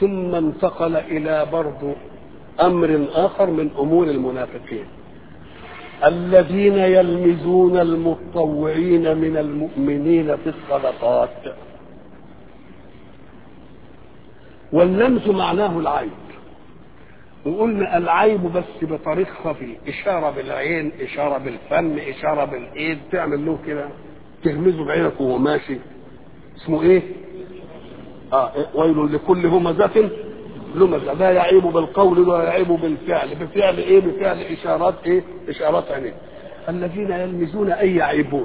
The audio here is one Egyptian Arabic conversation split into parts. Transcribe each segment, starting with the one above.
ثم انتقل الى برضو امر اخر من امور المنافقين الذين يلمزون المتطوعين من المؤمنين في الصدقات واللمز معناه العيب وقلنا العيب بس بطريق خفي اشاره بالعين اشاره بالفم اشاره بالايد تعمل له كده تهمزه بعينك وهو ماشي اسمه ايه اه ويل لكل همزه لمزه لا يعيب بالقول ولا يعيب بالفعل بفعل ايه بفعل اشارات ايه اشارات عينيه الذين يلمزون اي يعيبون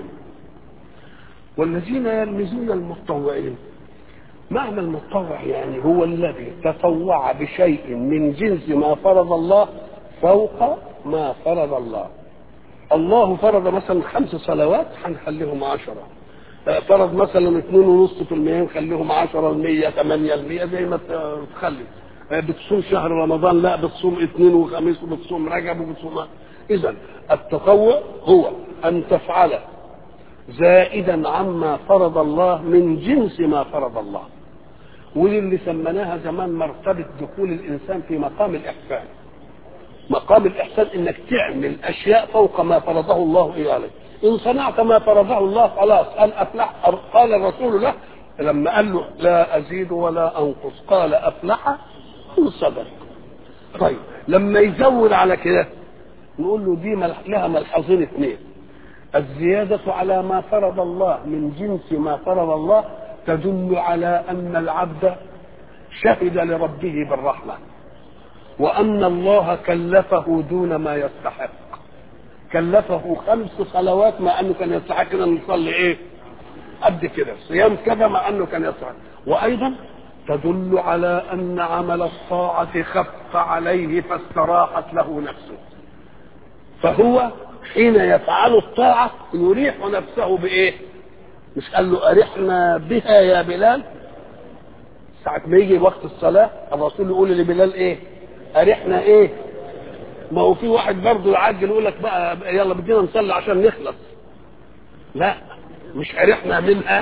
والذين يلمزون المتطوعين معنى المتطوع يعني هو الذي تطوع بشيء من جنس ما فرض الله فوق ما فرض الله الله فرض مثلا خمس صلوات هنخليهم عشرة فرض مثلا اثنين ونص في المية نخليهم عشرة المية ثمانية المية زي ما تخلي بتصوم شهر رمضان لا بتصوم اثنين وخميس وبتصوم رجب وبتصوم اذا التطوع هو ان تفعل زائدا عما فرض الله من جنس ما فرض الله ودي اللي سميناها زمان مرتبة دخول الإنسان في مقام الإحسان مقام الإحسان إنك تعمل أشياء فوق ما فرضه الله إيه عليك إن صنعت ما فرضه الله خلاص قال أفلح قال الرسول له لما قال له لا أزيد ولا أنقص قال أفلح إن صدق طيب لما يزود على كده نقول له دي لها ملحظين اثنين الزيادة على ما فرض الله من جنس ما فرض الله تدل على أن العبد شهد لربه بالرحمة وأن الله كلفه دون ما يستحق كلفه خمس صلوات مع أنه كان يستحق أن نصلي إيه قد كده صيام كذا مع أنه كان يستحق وأيضا تدل على أن عمل الطاعة خف عليه فاستراحت له نفسه فهو حين يفعل الطاعة يريح نفسه بإيه؟ مش قال له أرحنا بها يا بلال ساعة ما يجي وقت الصلاة الرسول يقول لبلال إيه؟ أرحنا إيه؟ ما هو في واحد برضه يعجل يقول لك بقى يلا بدينا نصلي عشان نخلص لا مش أرحنا منها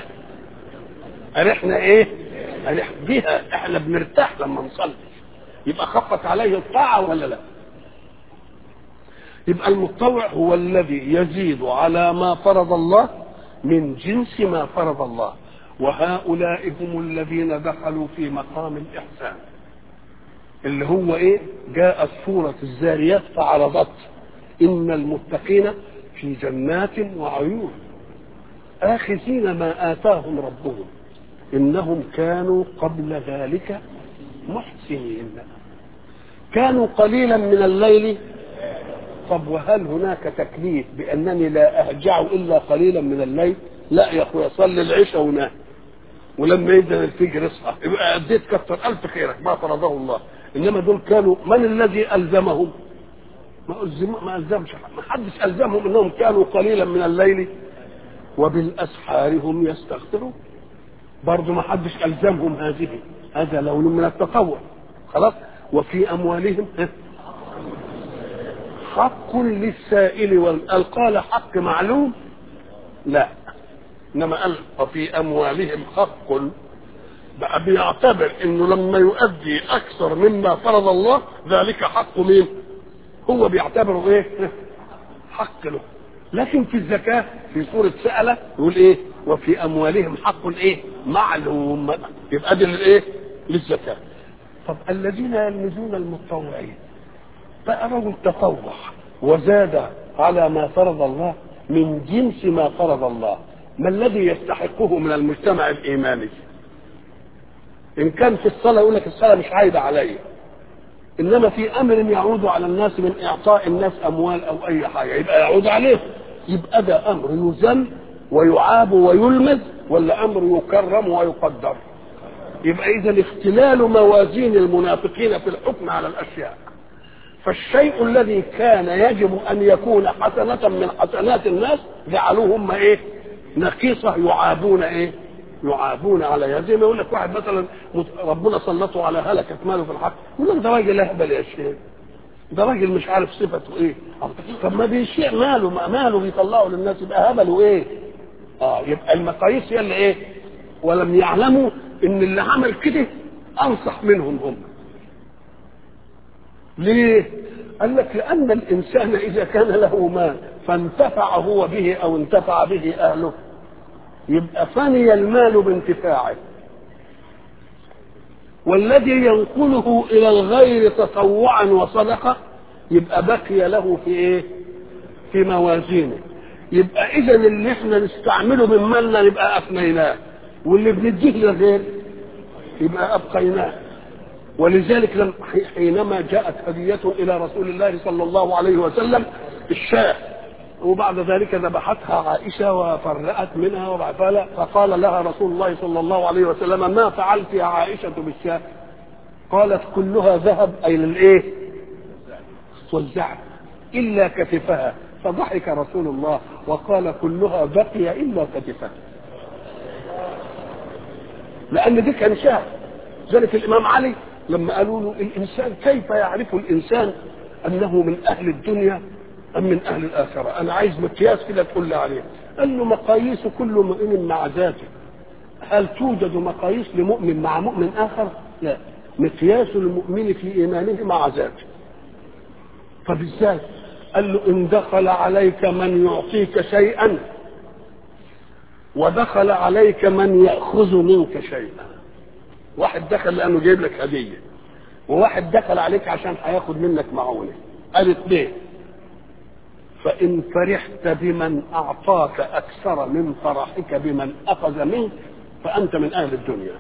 أرحنا إيه؟ أرح بها إحنا بنرتاح لما نصلي يبقى خفت عليه الطاعة ولا لا؟ يبقى المتطوع هو الذي يزيد على ما فرض الله من جنس ما فرض الله وهؤلاء هم الذين دخلوا في مقام الإحسان اللي هو إيه جاءت سورة الزاريات فعرضت إن المتقين في جنات وعيون آخذين ما آتاهم ربهم إنهم كانوا قبل ذلك محسنين كانوا قليلا من الليل طب وهل هناك تكليف بانني لا اهجع الا قليلا من الليل؟ لا يا اخويا صلي العشاء ونام ولما يدن الفجر اصحى يبقى اديت كثر الف خيرك ما فرضه الله انما دول كانوا من الذي الزمهم؟ ما ألزم ما الزمش ما حدش الزمهم انهم كانوا قليلا من الليل وبالاسحار هم يستغفرون برضه ما حدش الزمهم هذه هذا لون من التطوع خلاص وفي اموالهم حق للسائل وال قال حق معلوم لا انما قال وفي اموالهم حق بقى بيعتبر انه لما يؤدي اكثر مما فرض الله ذلك حق مين هو بيعتبره ايه حق له لكن في الزكاة في سورة سألة يقول ايه وفي اموالهم حق ايه معلوم يبقى دي للايه للزكاة طب الذين يلمزون المتطوعين بقى رجل تطوع وزاد على ما فرض الله من جنس ما فرض الله ما الذي يستحقه من المجتمع الايماني ان كان في الصلاه يقول لك الصلاه مش عايده عليا انما في امر يعود على الناس من اعطاء الناس اموال او اي حاجه يبقى يعود عليه يبقى ده امر يذم ويعاب ويلمز ولا امر يكرم ويقدر يبقى اذا اختلال موازين المنافقين في الحكم على الاشياء فالشيء الذي كان يجب ان يكون حسنة من حسنات الناس جعلوه هم ايه؟ نقيصة يعابون ايه؟ يعابون عليها زي ما يقول لك واحد مثلا ربنا سلطه على هلكة ماله في الحق يقول لك ده راجل اهبل يا شيخ ده راجل مش عارف صفته ايه طب ما بيشيع ماله ما ماله بيطلعه للناس يبقى هبله ايه؟ اه يبقى المقاييس هي اللي ايه؟ ولم يعلموا ان اللي عمل كده انصح منهم هم ليه قال لك لان الانسان اذا كان له مال فانتفع هو به او انتفع به اهله يبقى فني المال بانتفاعه والذي ينقله الى الغير تطوعا وصدقه يبقى بقي له في ايه في موازينه يبقى اذا اللي احنا نستعمله من مالنا يبقى افنيناه واللي بنديه للغير يبقى ابقيناه ولذلك لم حينما جاءت هدية إلى رسول الله صلى الله عليه وسلم الشاة وبعد ذلك ذبحتها عائشة وفرقت منها وبعد فقال لها رسول الله صلى الله عليه وسلم ما فعلت يا عائشة بالشاة قالت كلها ذهب أي للإيه والزعم إلا كتفها فضحك رسول الله وقال كلها بقي إلا كتفها لأن دي كان شاه ذلك الإمام علي لما قالوا له الإنسان كيف يعرف الإنسان أنه من أهل الدنيا أم من أهل الآخرة أنا عايز مقياس كده تقول لي عليه قال له مقاييس كل مؤمن مع ذاته هل توجد مقاييس لمؤمن مع مؤمن آخر لا مقياس المؤمن في إيمانه مع ذاته طب ازاي قال له إن دخل عليك من يعطيك شيئا ودخل عليك من يأخذ منك شيئا واحد دخل لانه جايب لك هديه وواحد دخل عليك عشان هياخد منك معونه قالت ليه فان فرحت بمن اعطاك اكثر من فرحك بمن اخذ منك فانت من اهل الدنيا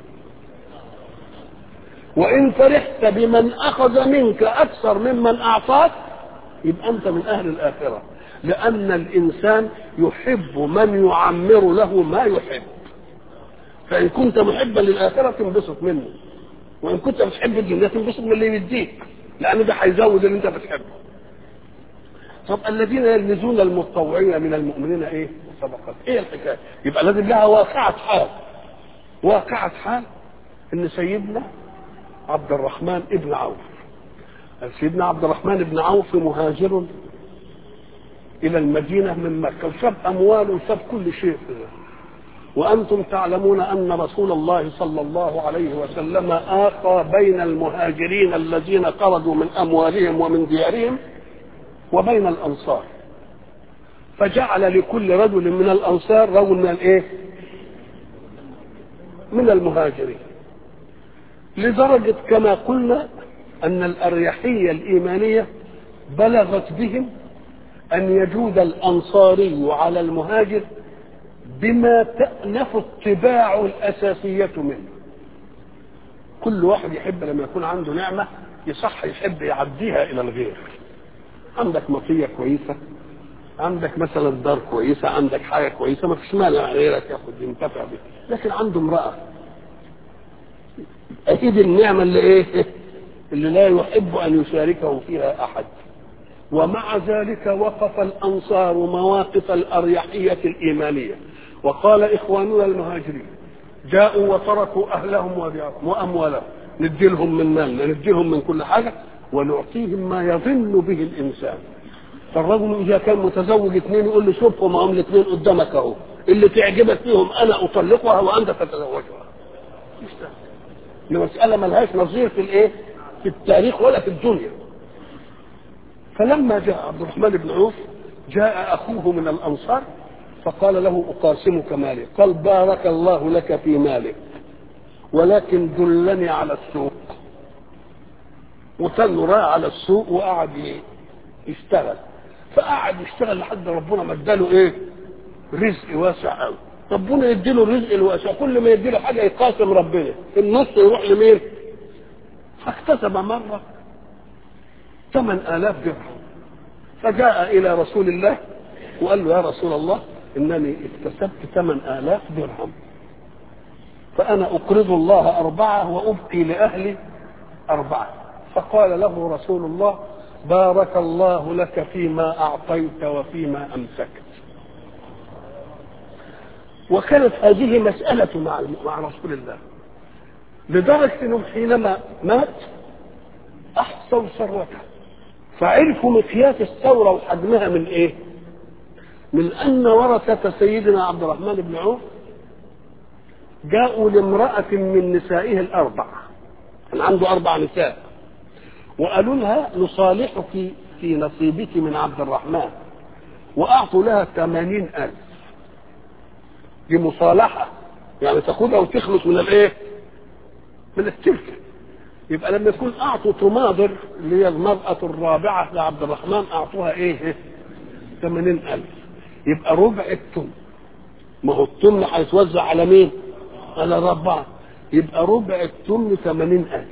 وان فرحت بمن اخذ منك اكثر ممن اعطاك يبقى انت من اهل الاخره لان الانسان يحب من يعمر له ما يحب فإن كنت محبا للآخرة تنبسط منه وإن كنت بتحب الدنيا تنبسط من اللي يديك لأن ده هيزود اللي أنت بتحبه طب الذين يلمزون المتطوعين من المؤمنين إيه؟ صدقات إيه الحكاية؟ يبقى لازم لها واقعة حال واقعة حال إن سيدنا عبد الرحمن ابن عوف سيدنا عبد الرحمن بن عوف مهاجر إلى المدينة من مكة وساب أمواله وساب كل شيء وأنتم تعلمون أن رسول الله صلى الله عليه وسلم آقى بين المهاجرين الذين خرجوا من أموالهم ومن ديارهم وبين الأنصار فجعل لكل رجل من الأنصار رجل من الإيه؟ من المهاجرين لدرجة كما قلنا أن الأريحية الإيمانية بلغت بهم أن يجود الأنصاري على المهاجر بما تأنف الطباع الأساسية منه كل واحد يحب لما يكون عنده نعمة يصح يحب يعديها إلى الغير عندك مطية كويسة عندك مثلا دار كويسة عندك حاجة كويسة ما فيش مانع غيرك ياخد ينتفع بها لكن عنده امرأة أكيد النعمة اللي إيه اللي لا يحب أن يشاركه فيها أحد ومع ذلك وقف الأنصار مواقف الأريحية الإيمانية وقال إخواننا المهاجرين جاءوا وتركوا أهلهم وديارهم وأموالهم ندي لهم من مالنا ندي لهم من كل حاجة ونعطيهم ما يظن به الإنسان فالرجل إذا كان متزوج اثنين يقول له شوفهم هم الاثنين قدامك أهو اللي تعجبك فيهم أنا أطلقها وأنت تتزوجها مش ده مسألة ملهاش نظير في الإيه؟ في التاريخ ولا في الدنيا فلما جاء عبد الرحمن بن عوف جاء أخوه من الأنصار فقال له أقاسمك مالي قال بارك الله لك في مالك ولكن دلني على السوق وتل راح على السوق وقعد يشتغل فقعد يشتغل لحد ربنا ما اداله ايه رزق واسع قوي ربنا يديله الرزق الواسع كل ما يديله حاجه يقاسم ربنا النص يروح لمين فاكتسب مره ثمان آلاف درهم فجاء إلى رسول الله وقال له يا رسول الله إنني اكتسبت ثمان آلاف درهم فأنا أقرض الله أربعة وأبقي لأهلي أربعة فقال له رسول الله بارك الله لك فيما أعطيت وفيما أمسكت وكانت هذه مسألة مع مع رسول الله لدرجة أنه حينما مات أحصوا ثروته فعرفوا مقياس الثورة وحجمها من إيه؟ من أن ورثة سيدنا عبد الرحمن بن عوف جاءوا لامرأة من نسائه الأربع عنده أربع نساء وقالوا لها نصالحك في نصيبك من عبد الرحمن وأعطوا لها ثمانين ألف دي مصالحة يعني تاخدها وتخلص من الايه من التلك يبقى لما يكون اعطوا تماضر اللي هي المرأة الرابعة لعبد الرحمن اعطوها ايه ثمانين الف يبقى ربع التم ما هو التمن هيتوزع على مين على الرابعة يبقى ربع التمن ثمانين الف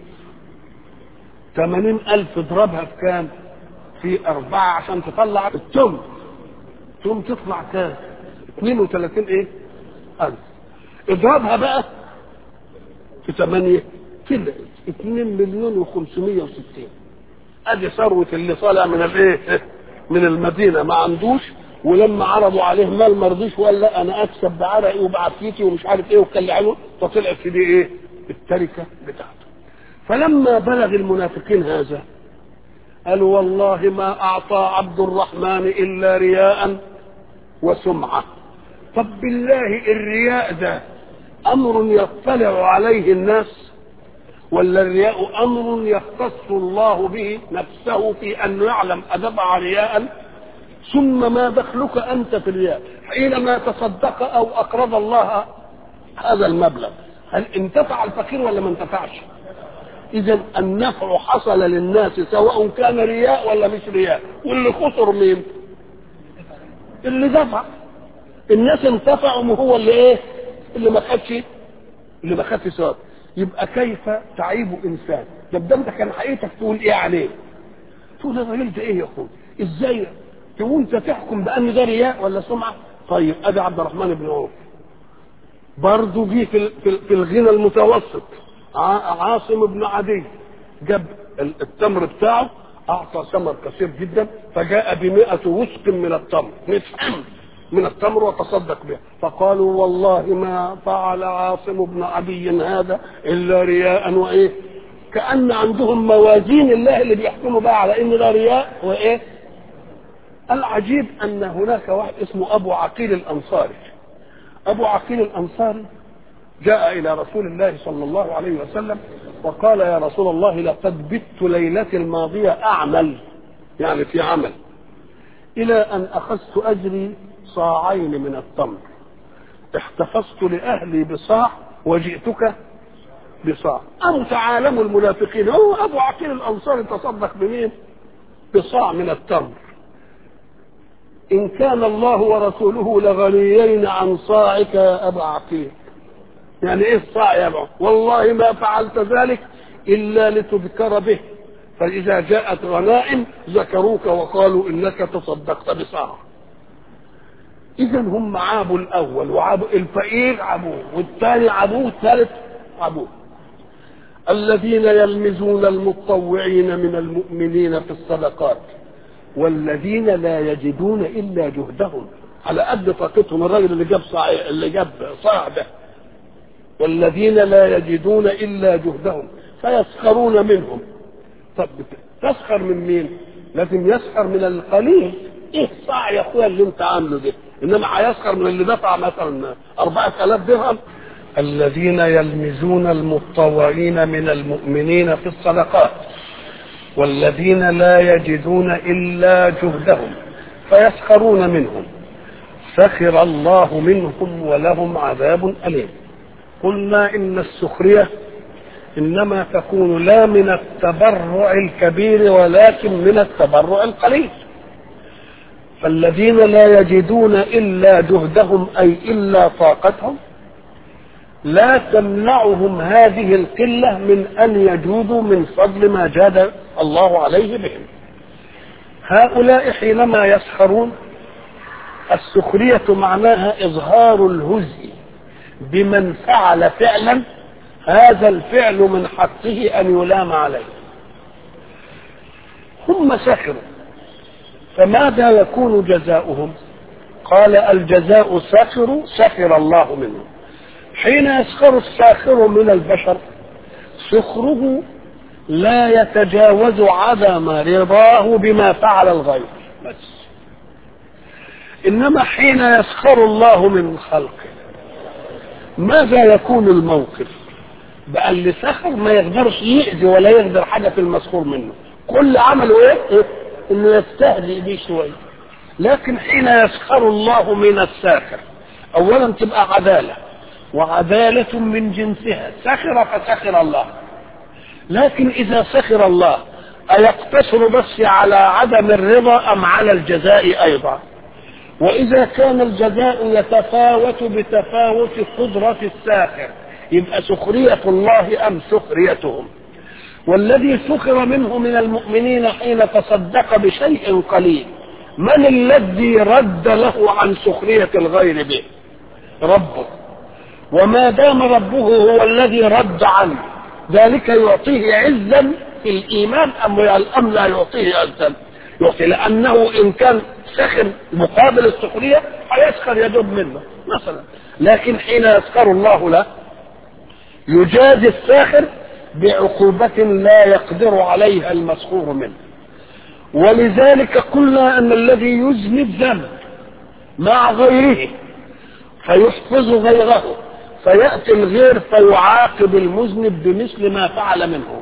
ثمانين الف اضربها في كام في اربعة عشان تطلع التم تم تطلع كام 32 ايه ألف اضربها بقى في ثمانية كده 2 مليون و560 ادي ثروة اللي طالع من الايه من المدينة ما عندوش ولما عرضوا عليه مال ما رضيش وقال لا انا اكسب بعرقي وبعافيتي ومش عارف ايه وكل عنه فطلعت في دي ايه التركة بتاعته فلما بلغ المنافقين هذا قالوا والله ما اعطى عبد الرحمن الا رياء وسمعه طب بالله الرياء ده امر يطلع عليه الناس ولا الرياء امر يختص الله به نفسه في ان يعلم ادفع رياء ثم ما دخلك انت في الرياء حينما تصدق او اقرض الله هذا المبلغ هل انتفع الفقير ولا ما انتفعش اذا النفع حصل للناس سواء كان رياء ولا مش رياء واللي خسر مين اللي دفع الناس انتفعوا وهو اللي ايه اللي ما خدش اللي ما خدش ثواب يبقى كيف تعيب انسان ده ده انت كان حقيقتك تقول ايه عليه تقول الراجل ده ايه يا اخويا ازاي تقول انت تحكم بان ده رياء ولا سمعه طيب ادي عبد الرحمن بن عوف برضه جه في في الغنى المتوسط عاصم بن عدي جاب التمر بتاعه اعطى ثمر كثير جدا فجاء بمئة وسق من التمر من التمر وتصدق به فقالوا والله ما فعل عاصم بن عدي هذا الا رياء وايه كان عندهم موازين الله اللي بيحكموا بقى على ان ده رياء وايه العجيب ان هناك واحد اسمه ابو عقيل الانصاري ابو عقيل الانصاري جاء الى رسول الله صلى الله عليه وسلم وقال يا رسول الله لقد بت ليلتي الماضيه اعمل يعني في عمل الى ان اخذت اجري صاعين من التمر احتفظت لاهلي بصاع وجئتك بصاع انت عالم المنافقين هو ابو عقيل الانصاري تصدق بمين بصاع من التمر ان كان الله ورسوله لغنيين عن صاعك يا ابا عقيل يعني ايه الصاع يا ابو والله ما فعلت ذلك الا لتذكر به فاذا جاءت غنائم ذكروك وقالوا انك تصدقت بصاع اذا هم عابوا الاول وعابوا الفقير عابوه والثاني عابوه والثالث عابوه الذين يلمزون المتطوعين من المؤمنين في الصدقات والذين لا يجدون الا جهدهم على قد طاقتهم الراجل اللي جاب صاع اللي جاب صاع ده والذين لا يجدون الا جهدهم فيسخرون منهم طب تسخر من مين؟ لازم يسخر من القليل ايه صاع يا اخويا اللي انت عامله ده انما هيسخر من اللي دفع مثلا 4000 درهم الذين يلمزون المتطوعين من المؤمنين في الصدقات والذين لا يجدون الا جهدهم فيسخرون منهم سخر الله منهم ولهم عذاب اليم قلنا ان السخريه انما تكون لا من التبرع الكبير ولكن من التبرع القليل فالذين لا يجدون الا جهدهم اي الا طاقتهم لا تمنعهم هذه القله من ان يجودوا من فضل ما جاد الله عليه بهم هؤلاء حينما يسخرون السخريه معناها اظهار الهزء بمن فعل فعلا هذا الفعل من حقه ان يلام عليه هم سخروا فماذا يكون جزاؤهم قال الجزاء سخر سخر الله منهم حين يسخر الساخر من البشر سخره لا يتجاوز عدم رضاه بما فعل الغير بس انما حين يسخر الله من خلقه ماذا يكون الموقف بقى اللي سخر ما يقدرش يأذي ولا يقدر حاجة في المسخور منه كل عمله ايه, إيه؟ انه يستهزئ بيه شوية لكن حين يسخر الله من الساخر اولا تبقى عدالة وعدالة من جنسها سخر فسخر الله لكن اذا سخر الله ايقتصر بس على عدم الرضا ام على الجزاء ايضا واذا كان الجزاء يتفاوت بتفاوت قدرة الساخر يبقى سخرية الله ام سخريتهم والذي سخر منه من المؤمنين حين تصدق بشيء قليل من الذي رد له عن سخرية الغير به ربه وما دام ربه هو الذي رد عنه ذلك يعطيه عزا في الإيمان أم أم لا يعطيه عزا يعطي لأنه إن كان سخر مقابل السخرية هيسخر يدب منه مثلا لكن حين يسخر الله له يجازي الساخر بعقوبة لا يقدر عليها المسخور منه ولذلك قلنا أن الذي يذنب ذنب مع غيره فيحفظ غيره فيأتي الغير فيعاقب المذنب بمثل ما فعل منه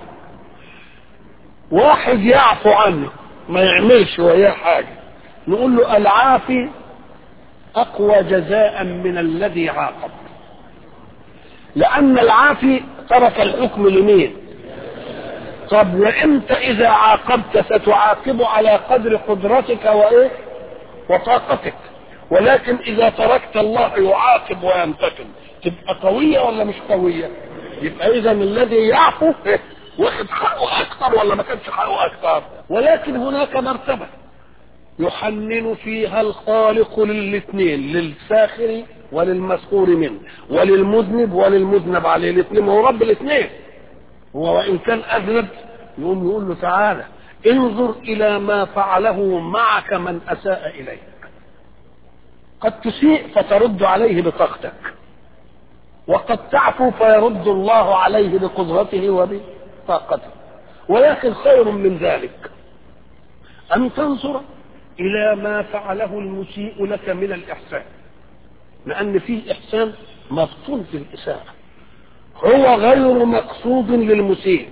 واحد يعفو عنه ما يعملش وياه حاجة نقول له العافي أقوى جزاء من الذي عاقب لأن العافي ترك الحكم لمين طب وانت اذا عاقبت ستعاقب على قدر قدرتك وايه وطاقتك ولكن اذا تركت الله يعاقب وينتقم تبقى قوية ولا مش قوية يبقى اذا الذي يعفو واخد حقه اكثر ولا ما كانش حقه اكثر ولكن هناك مرتبة يحنن فيها الخالق للاثنين للساخر وللمسخور منه وللمذنب وللمذنب عليه الاثنين هو رب الاثنين هو وإن كان أذنب يقوم يقول له تعالى انظر إلى ما فعله معك من أساء إليك قد تسيء فترد عليه بطاقتك وقد تعفو فيرد الله عليه بقدرته وبطاقته ولكن خير من ذلك أن تنظر إلى ما فعله المسيء لك من الإحسان لأن فيه إحسان مفطون في الإساءة هو غير مقصود للمسيء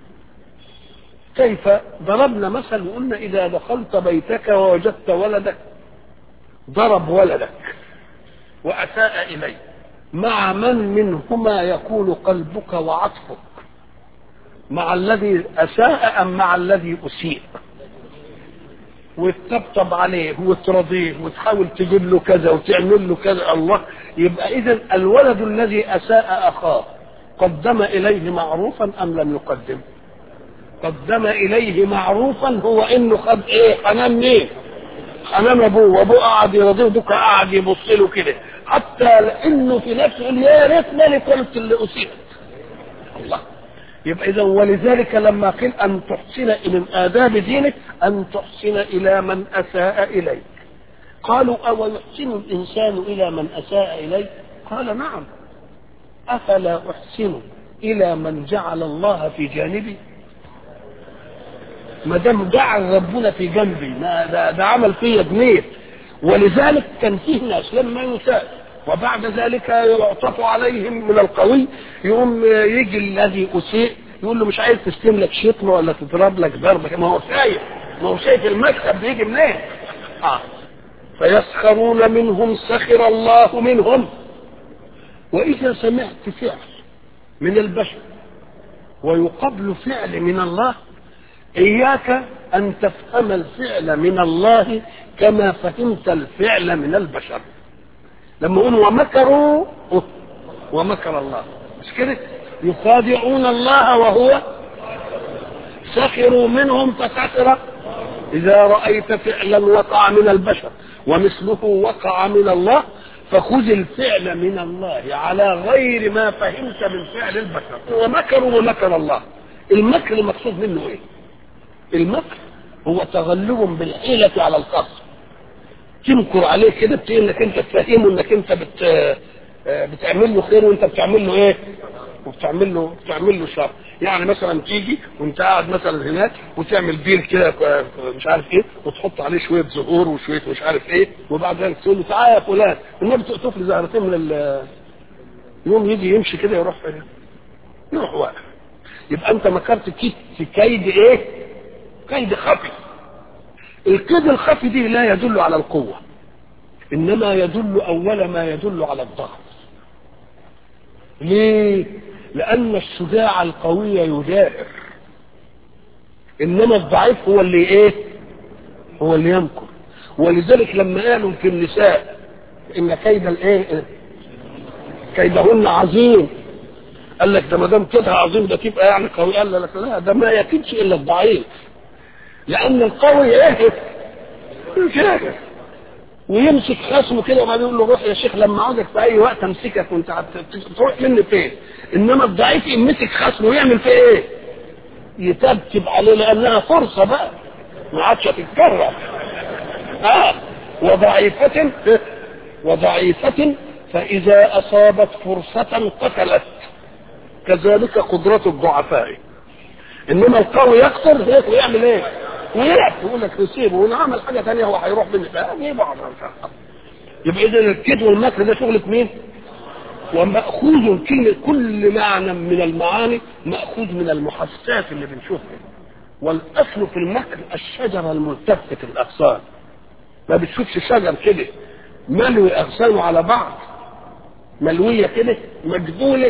كيف ضربنا مثل وقلنا إذا دخلت بيتك ووجدت ولدك ضرب ولدك وأساء إليه مع من منهما يكون قلبك وعطفك مع الذي أساء أم مع الذي أسيء وتطبطب عليه وترضيه وتحاول تجيب له كذا وتعمل له كذا الله يبقى إذا الولد الذي أساء أخاه قدم إليه معروفا أم لم يقدم قدم إليه معروفا هو إنه خد إيه حنان مين حنان أبوه وأبوه قعد يرضيه ودوك قعد يبص له كده حتى إنه في نفسه يقول يا ريتني اللي كنت اللي أسيت الله يبقى إذا ولذلك لما قيل أن تحسن من آداب دينك أن تحسن إلى من أساء إليك قالوا أو يحسن الإنسان إلى من أساء إليه قال نعم أفلا أحسن إلى من جعل الله في جانبي ما دام جعل ربنا في جنبي ما ده, ده عمل فيا جنيه ولذلك كان فيه ناس لما يساء وبعد ذلك يعطف عليهم من القوي يقوم يجي الذي أسيء يقول له مش عايز تستلم لك شتم ولا تضرب لك ضربة ما هو شايف ما هو شايف المكسب بيجي منين آه. فيسخرون منهم سخر الله منهم وإذا سمعت فعل من البشر ويقبل فعل من الله إياك أن تفهم الفعل من الله كما فهمت الفعل من البشر لما يقول ومكروا ومكر الله مش كده يخادعون الله وهو سخروا منهم فسخر إذا رأيت فعلا وقع من البشر ومثله وقع من الله فخذ الفعل من الله على غير ما فهمت من فعل البشر ومكروا ومكر الله المكر مقصود منه ايه المكر هو تغلب بالحيلة على الخصم تمكر عليه كده بتقول انك انت تفهمه انك انت بت بتعمل له خير وانت بتعمل له ايه وبتعمل له بتعمل له شر يعني مثلا تيجي وانت قاعد مثلا هناك وتعمل بير كده مش عارف ايه وتحط عليه شويه زهور وشويه مش عارف ايه وبعد ذلك تقول له تعالى يا فلان النبي تقطف لي زهرتين من ال يوم يجي يمشي كده يروح يروح واقف يبقى انت مكرت كيد في كيد ايه كيد خفي الكيد الخفي دي لا يدل على القوة انما يدل اول ما يدل على الضعف ليه لان الشجاع القوي يجاهر انما الضعيف هو اللي ايه هو اللي يمكر ولذلك لما قالوا في النساء ان كيد الايه كيدهن عظيم قال لك ده ما دام كده عظيم ده تبقى يعني قوي قال لك لا ده ما يكيدش الا الضعيف لان القوي ايه يجاهر ويمسك خصمه كده وبعدين يقول له روح يا شيخ لما عاوزك في اي وقت امسكك وانت هت- تروح مني فين انما الضعيف يمسك خصمه ويعمل فيه ايه يتبتب عليه لانها فرصه بقى ما عادش هتتكرر اه وضعيفة وضعيفة فإذا أصابت فرصة قتلت كذلك قدرة الضعفاء إنما القوي يقتل هيك ويعمل إيه؟ ويلعب يقول لك نسيبه ولو عمل حاجة ثانية هو هيروح مني فأجيبه على يبقى إذا الكيد والمكر ده شغلة مين؟ ومأخوذ كلمة كل معنى من المعاني مأخوذ من المحسات اللي بنشوفها والأصل في المكر الشجرة الملتفة الأغصان ما بتشوفش شجر كده ملوي أغصانه على بعض ملوية كده مجبولة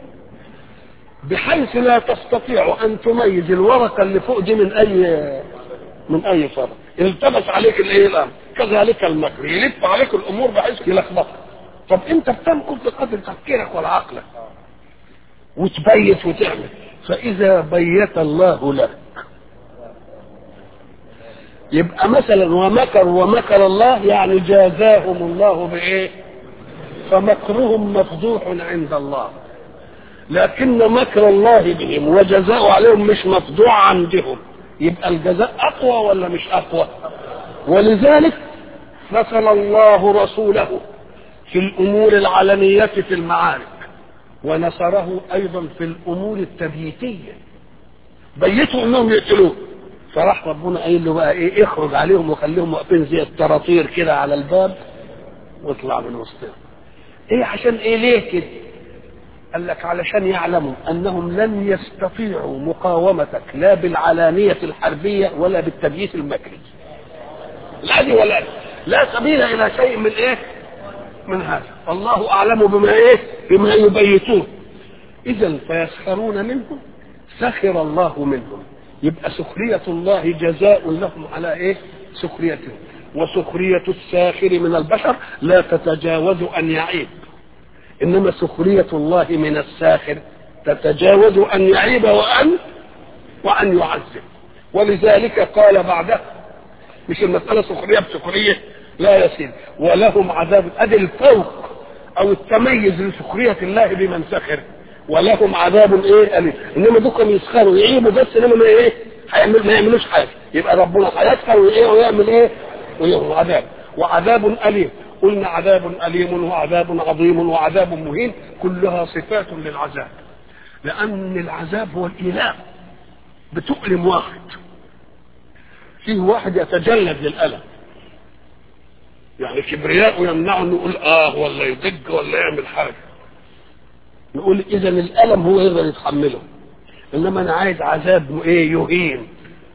بحيث لا تستطيع أن تميز الورقة اللي فوق دي من أي من أي فرق التبس عليك الإيه الأمر كذلك المكر يلف عليك الأمور بحيث يلخبطك طب أنت بتمكر بقدر تفكيرك ولا عقلك وتبيت وتعمل فإذا بيت الله لك يبقى مثلا ومكر ومكر الله يعني جازاهم الله بايه فمكرهم مفضوح عند الله لكن مكر الله بهم وجزاء عليهم مش مفضوع عندهم يبقى الجزاء اقوى ولا مش اقوى ولذلك نصر الله رسوله في الامور العلنيه في المعارك ونصره ايضا في الامور التبييتيه بيتوا انهم يقتلوه فراح ربنا قايل له بقى ايه اخرج عليهم وخليهم واقفين زي الطراطير كده على الباب واطلع من وسطهم ايه عشان ايه ليه كده قال لك علشان يعلموا انهم لن يستطيعوا مقاومتك لا بالعلانية الحربية ولا بالتبييت المكري لا دي ولا دي لا سبيل الى شيء من ايه من هذا الله اعلم بما ايه بما يبيتون اذا فيسخرون منهم سخر الله منهم يبقى سخرية الله جزاء لهم على ايه سخريتهم وسخرية الساخر من البشر لا تتجاوز ان يعيب انما سخرية الله من الساخر تتجاوز ان يعيب وان وان يعذب ولذلك قال بعده مش المسألة سخرية بسخرية لا يسير ولهم عذاب ادي الفوق او التميز لسخرية الله بمن سخر ولهم عذاب ايه أليم انما دول يسخروا يعيبوا بس انما ما ايه هيعمل ما يعملوش حاجه يبقى ربنا هيسخر وايه ويعمل ايه ويعمل عذاب وعذاب اليم قلنا عذاب اليم وعذاب عظيم وعذاب مهين كلها صفات للعذاب لان العذاب هو الايلام بتؤلم واحد فيه واحد يتجلد للالم يعني كبرياء يمنعه انه يقول اه ولا يضج ولا يعمل حاجه نقول اذا الالم هو يقدر يتحمله انما انا عايز عذاب ايه يهين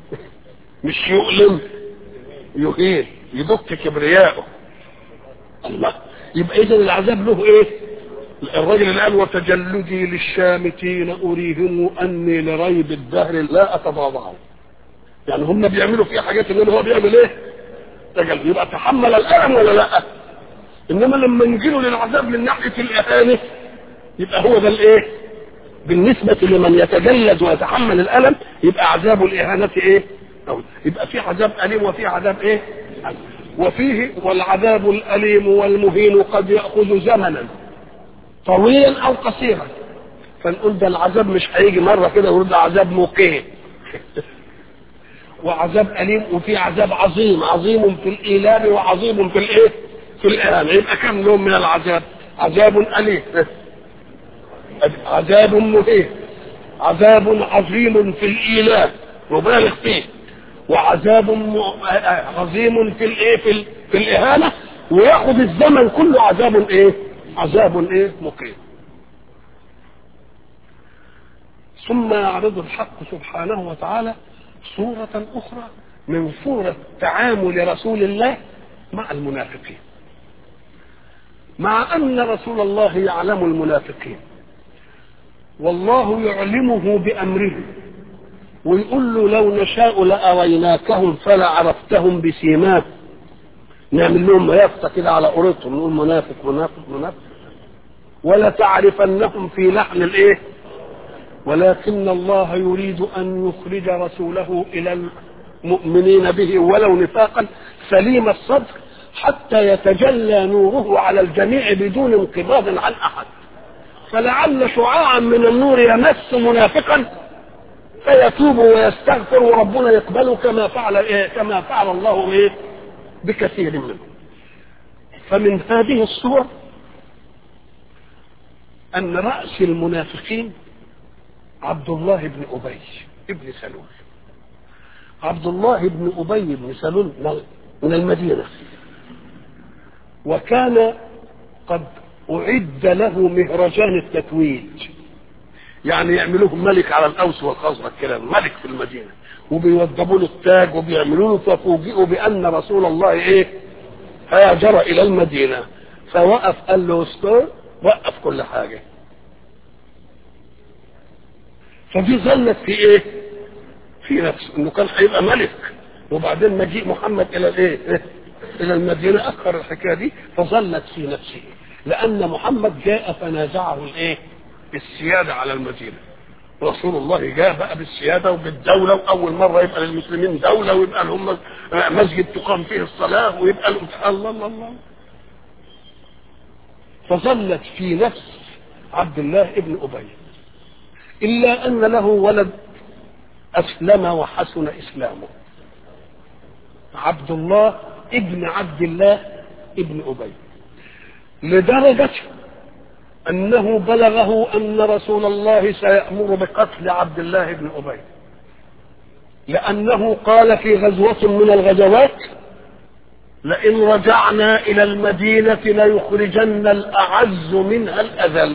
مش يؤلم يهين يدك كبرياءه الله يبقى اذا العذاب له ايه الراجل اللي قال وتجلدي للشامتين اريهم اني لريب الدهر لا اتضاضعه يعني هم بيعملوا فيه حاجات ان هو بيعمل ايه تجلد يبقى تحمل الالم ولا لا انما لما نجيله للعذاب من ناحيه الاهانه يبقى هو ده الايه بالنسبة لمن يتجلد ويتحمل الألم يبقى عذاب الإهانة إيه؟ أو يبقى في عذاب أليم وفي عذاب إيه؟ وفيه والعذاب الأليم والمهين قد يأخذ زمنا طويلا أو قصيرا فنقول ده العذاب مش هيجي مرة كده ونقول ده عذاب مقيم وعذاب أليم وفي عذاب عظيم عظيم في الإيلام وعظيم في الإيه؟ في الإهانة يبقى كم نوع من العذاب؟ عذاب أليم عذاب مهين عذاب عظيم في الإيلاء مبالغ فيه وعذاب عظيم في الايه في, ال... في الاهانه وياخذ الزمن كله عذاب ايه عذاب ايه مقيم ثم يعرض الحق سبحانه وتعالى صورة أخرى من صورة تعامل رسول الله مع المنافقين مع أن رسول الله يعلم المنافقين والله يعلمه بأمره ويقول له لو نشاء لأريناكهم فلا عرفتهم بسيماه نعمل لهم يافطة كده على قريتهم نقول منافق منافق منافق ولا تعرفنهم في لحن الايه ولكن الله يريد ان يخرج رسوله الى المؤمنين به ولو نفاقا سليم الصدر حتى يتجلى نوره على الجميع بدون انقباض عن احد فلعل شعاعا من النور يمس منافقا فيتوب ويستغفر وربنا يقبله كما فعل إيه كما فعل الله ايه بكثير منهم فمن هذه الصور ان راس المنافقين عبد الله بن ابي بن سلول عبد الله بن ابي بن سلول من المدينه وكان قد اعد له مهرجان التتويج يعني يعملوه ملك على الاوس والخزرج كده ملك في المدينه وبيوضبوا له التاج وبيعملوا له ففوجئوا بان رسول الله ايه هاجر الى المدينه فوقف قال له استر وقف كل حاجه فدي ظلت في ايه في نفسه انه كان هيبقى ملك وبعدين مجيء محمد الى الايه إيه؟ الى المدينه اخر الحكايه دي فظلت في نفسه لان محمد جاء فنازعه الايه السياده على المدينه رسول الله جاء بقى بالسياده وبالدوله واول مره يبقى للمسلمين دوله ويبقى لهم مسجد تقام فيه الصلاه ويبقى لهم الله الله الله فظلت في نفس عبد الله ابن ابي الا ان له ولد اسلم وحسن اسلامه عبد الله ابن عبد الله ابن ابي لدرجه انه بلغه ان رسول الله سيامر بقتل عبد الله بن ابي لانه قال في غزوه من الغزوات لئن رجعنا الى المدينه ليخرجن الاعز منها الاذل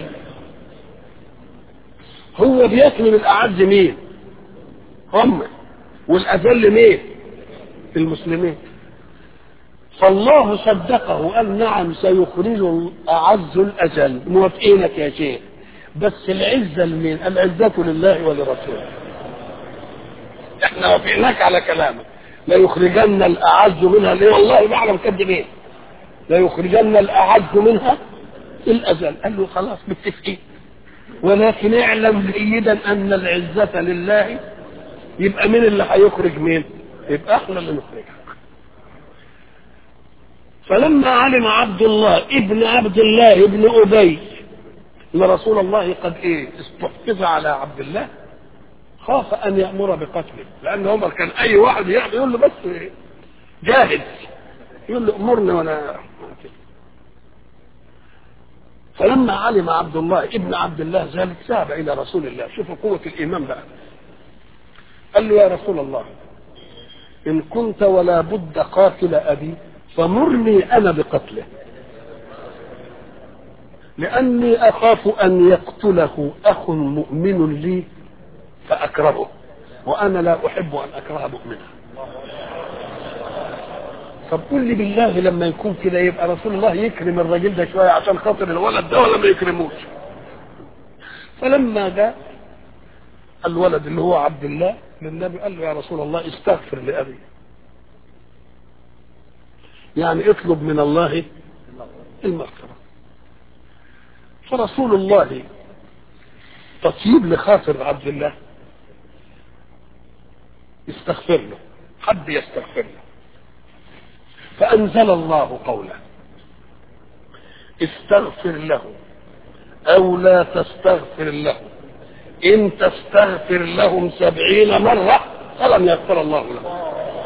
هو بيكمل الاعز مين هم والاذل مين المسلمين فالله صدقه قال نعم سيخرج أعز الأجل موافقينك يا شيخ بس العزة لمين؟ العزة لله ولرسوله احنا وافقناك على كلامك لا يخرجن الأعز منها ليه والله ما اعلم كذبين لا يخرجن الأعز منها الأجل قال له خلاص متفقين ولكن اعلم جيدا أن العزة لله يبقى مين اللي هيخرج مين؟ يبقى احنا اللي نخرجها فلما علم عبد الله ابن عبد الله ابن ابي ان رسول الله قد ايه استحفظ على عبد الله خاف ان يامر بقتله لان عمر كان اي واحد يقول له بس جاهز يقول له امرني وانا فلما علم عبد الله ابن عبد الله ذلك ذهب الى رسول الله شوفوا قوه الايمان بقى قال له يا رسول الله ان كنت ولا بد قاتل ابي فمرني انا بقتله لاني اخاف ان يقتله اخ مؤمن لي فاكرهه وانا لا احب ان اكره مؤمنا طب قول لي بالله لما يكون كده يبقى رسول الله يكرم الراجل ده شويه عشان خاطر الولد ده ولا ما يكرموش فلما جاء الولد اللي هو عبد الله للنبي قال له يا رسول الله استغفر لابي يعني اطلب من الله المغفرة فرسول الله تطيب لخاطر عبد الله استغفر له حد يستغفر له فأنزل الله قوله استغفر له أو لا تستغفر له إن تستغفر لهم سبعين مرة فلن يغفر الله لهم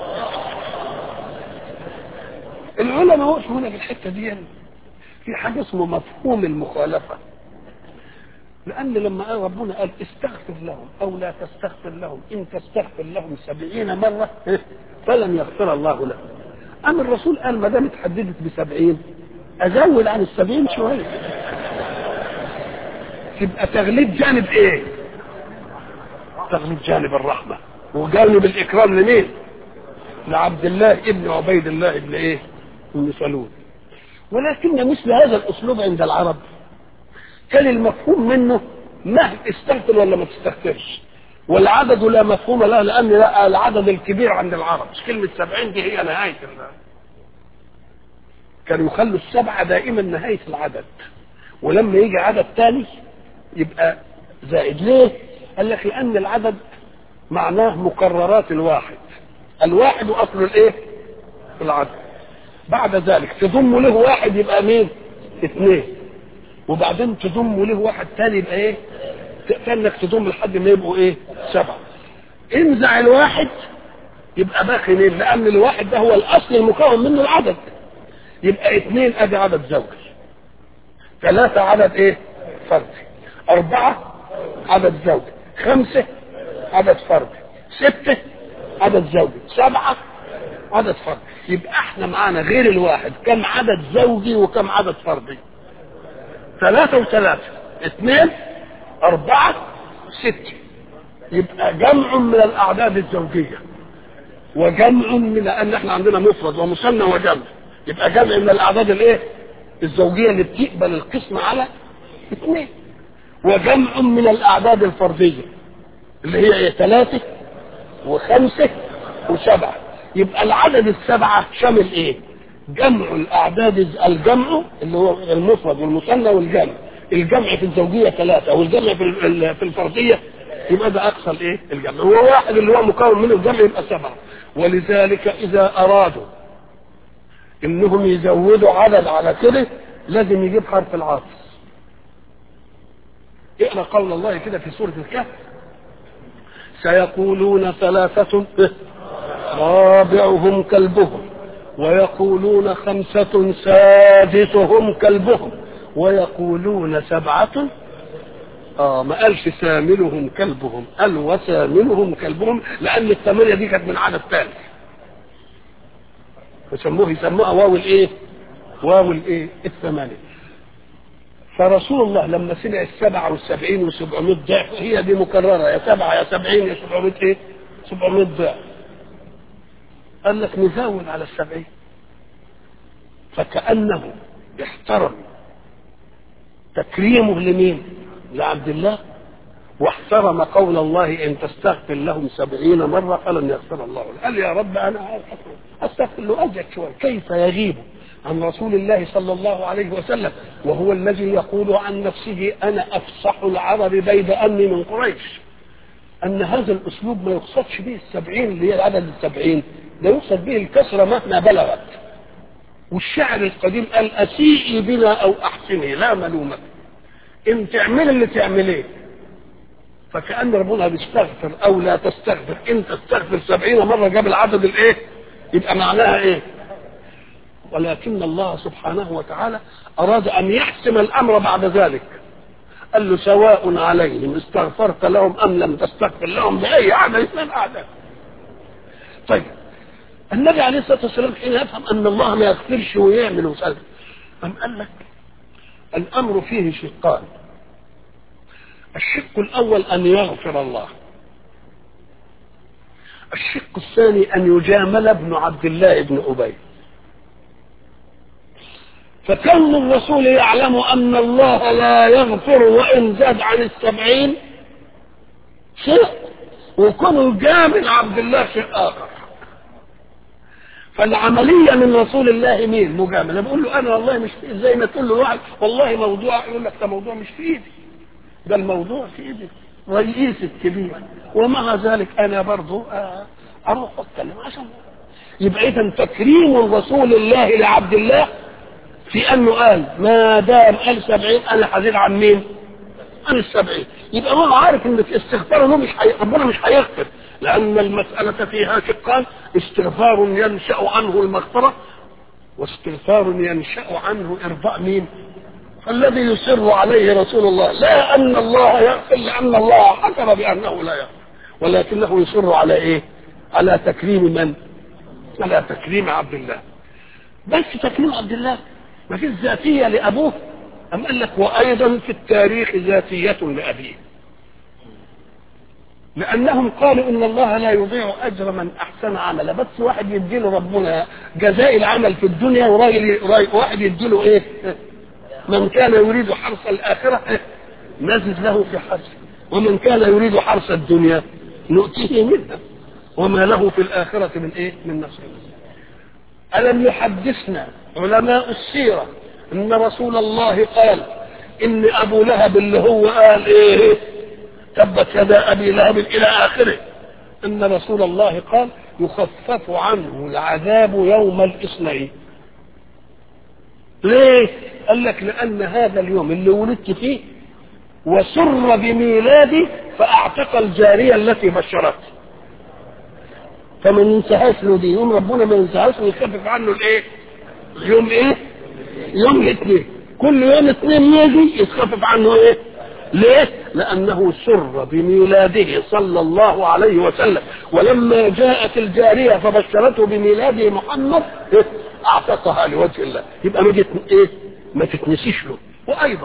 العلماء وقفوا هنا في الحته دي في حاجه اسمه مفهوم المخالفه لان لما قال ربنا قال استغفر لهم او لا تستغفر لهم ان تستغفر لهم سبعين مره فلن يغفر الله لهم اما الرسول قال ما دام اتحددت بسبعين ازود عن السبعين شويه تبقى تغليب جانب ايه تغلب جانب الرحمه وجانب الاكرام لمين؟ لعبد الله ابن عبيد الله ابن ايه؟ ابن سلول ولكن مثل هذا الاسلوب عند العرب كان المفهوم منه ما استغفر ولا ما تستغفرش والعدد لا مفهوم له لان لا العدد الكبير عند العرب مش كلمه سبعين دي هي نهايه كانوا يخلوا السبعه دائما نهايه العدد ولما يجي عدد ثاني يبقى زائد ليه؟ قال لك لان العدد معناه مكررات الواحد الواحد اصل الايه؟ العدد بعد ذلك تضم له واحد يبقى مين؟ اثنين وبعدين تضم له واحد ثاني يبقى ايه؟ كانك تضم لحد ما يبقوا ايه؟ سبعه. انزع الواحد يبقى باقي مين؟ لان الواحد ده هو الاصل المكون منه العدد. يبقى اثنين ادي عدد زوجي. ثلاثة عدد ايه؟ فردي. أربعة عدد زوجي. خمسة عدد فردي. ستة عدد زوجي. سبعة عدد فردي. يبقى احنا معانا غير الواحد كم عدد زوجي وكم عدد فردي؟ ثلاثة وثلاثة اثنين أربعة ستة يبقى جمع من الأعداد الزوجية وجمع من لأن احنا عندنا مفرد ومثنى وجمع يبقى جمع من الأعداد الإيه؟ الزوجية اللي بتقبل القسم على اثنين وجمع من الأعداد الفردية اللي هي ايه؟ ثلاثة وخمسة وسبعة يبقى العدد السبعة شامل ايه؟ جمع الاعداد الجمع اللي هو المفرد والمثنى والجمع الجمع في الزوجيه ثلاثه والجمع في في الفرديه يبقى ده اقصى الايه الجمع هو واحد اللي هو مكون منه الجمع يبقى سبعه ولذلك اذا ارادوا انهم يزودوا عدد على كده لازم يجيب حرف العطف اقرا قول الله كده في سوره الكهف سيقولون ثلاثه رابعهم كلبهم ويقولون خمسة سادسهم كلبهم ويقولون سبعة اه ما قالش ثامنهم كلبهم قال وثامنهم كلبهم لأن الثمانية دي كانت من عدد ثالث يسموه يسموها واو الايه؟ واو الايه؟ الثمانية فرسول الله لما سمع السبعة والسبعين وسبعمائة ضعف هي دي مكررة يا سبعة يا سبعين يا سبعمائة ايه؟ سبعمائة ضعف قال لك نزود على السبعين فكأنه احترم تكريمه لمين لعبد الله واحترم قول الله ان تستغفر لهم سبعين مرة فلن يغفر الله له قال يا رب انا استغفر له ازيد شوية كيف يغيب عن رسول الله صلى الله عليه وسلم وهو الذي يقول عن نفسه انا افصح العرب بيد اني من قريش ان هذا الاسلوب ما يقصدش به السبعين اللي هي عدد السبعين ده يقصد به الكسرة مهما بلغت والشعر القديم قال أسيئي بنا أو أحسني لا ملومة إن تعمل اللي تعمليه فكأن ربنا بيستغفر أو لا تستغفر إن تستغفر سبعين مرة جاب العدد الإيه يبقى معناها إيه ولكن الله سبحانه وتعالى أراد أن يحسم الأمر بعد ذلك قال له سواء عليهم استغفرت لهم أم لم تستغفر لهم بأي عدد من الأعداد طيب النبي عليه الصلاه والسلام حين يفهم ان الله ما يغفرش ويعمل ويسأل أم قال لك الامر فيه شقان الشق الاول ان يغفر الله الشق الثاني ان يجامل ابن عبد الله بن ابي فكون الرسول يعلم ان الله لا يغفر وان زاد عن السبعين شيء وكون جامل عبد الله شيء اخر فالعملية من رسول الله مين مجاملة بقول له أنا والله مش في زي ما تقول له واحد والله موضوع يقول لك ده موضوع مش في إيدي ده الموضوع في إيدي رئيس الكبير ومع ذلك أنا برضو أروح أتكلم عشان يبقى إذا تكريم رسول الله لعبد الله في أنه قال ما دام قال سبعين أنا حزين عن مين؟ عن السبعين يبقى هو عارف ان استغفاره له مش حي... ربنا مش هيغفر لأن المسألة فيها شقان استغفار ينشأ عنه المغفرة واستغفار ينشأ عنه إرضاء مين؟ فالذي يصر عليه رسول الله لا أن الله يغفر لأن الله حكم بأنه لا يغفر ولكنه يصر على إيه؟ على تكريم من؟ على تكريم عبد الله بس تكريم عبد الله ما فيش ذاتية لأبوه أم قال لك وأيضا في التاريخ ذاتية لأبيه لانهم قالوا ان الله لا يضيع اجر من احسن عملا بس واحد يديله ربنا جزاء العمل في الدنيا وراجل واحد يديله ايه من كان يريد حرث الاخره نزد له في حرثه ومن كان يريد حرث الدنيا نؤتيه منها وما له في الاخره من ايه من نصيب الم يحدثنا علماء السيره ان رسول الله قال ان ابو لهب اللي هو قال ايه تبت يدا ابي لهب الى اخره ان رسول الله قال يخفف عنه العذاب يوم الاثنين ليه قال لك لان هذا اليوم اللي ولدت فيه وسر بميلادي فاعتق الجاريه التي بشرته فما ينساهاش له دي يوم ربنا ما ينساهاش ويخفف عنه الايه يوم ايه يوم الاثنين كل يوم اثنين يجي يتخفف عنه ايه ليه لانه سر بميلاده صلى الله عليه وسلم ولما جاءت الجاريه فبشرته بميلاد محمد إيه؟ اعتقها لوجه الله يبقى ما ايه ما تتنسيش له وايضا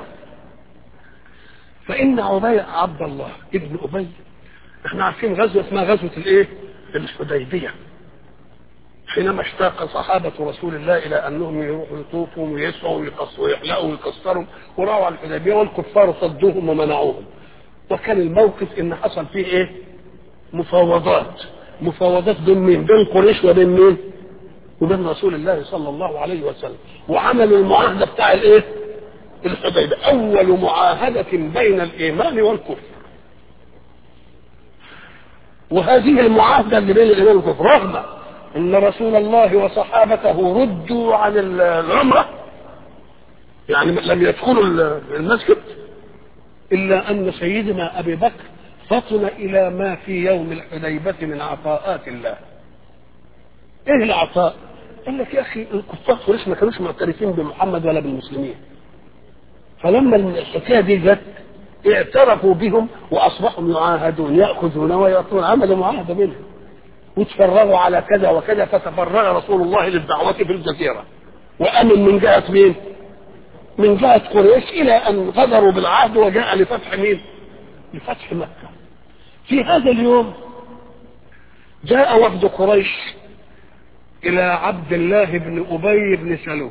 فان عبي عبد الله ابن ابي احنا عارفين غزوه اسمها غزوه الايه الحديبيه حينما اشتاق صحابة رسول الله إلى أنهم يروحوا يطوفوا ويسعوا ويقصوا ويحلقوا ويكسروا وراوا على الحديبية والكفار صدوهم ومنعوهم وكان الموقف إن حصل فيه إيه؟ مفاوضات مفاوضات بين مين؟ بين قريش وبين مين؟ وبين رسول الله صلى الله عليه وسلم وعملوا المعاهدة بتاع الإيه؟ الحديبية أول معاهدة بين الإيمان والكفر وهذه المعاهدة اللي بين الإيمان والكفر رغم ان رسول الله وصحابته ردوا عن العمره يعني لم يدخلوا المسجد الا ان سيدنا ابي بكر فطن الى ما في يوم الحديبه من عطاءات الله ايه العطاء قال لك يا اخي الكفار قريش ما كانوش معترفين بمحمد ولا بالمسلمين فلما الحكايه دي جت اعترفوا بهم واصبحوا يعاهدون ياخذون ويعطون عملوا معاهده بينهم وتفرغوا على كذا وكذا فتفرغ رسول الله للدعوة في الجزيرة وأمن من جهة مين؟ من جهة قريش إلى أن غدروا بالعهد وجاء لفتح مين؟ لفتح مكة. في هذا اليوم جاء وفد قريش إلى عبد الله بن أبي بن سلول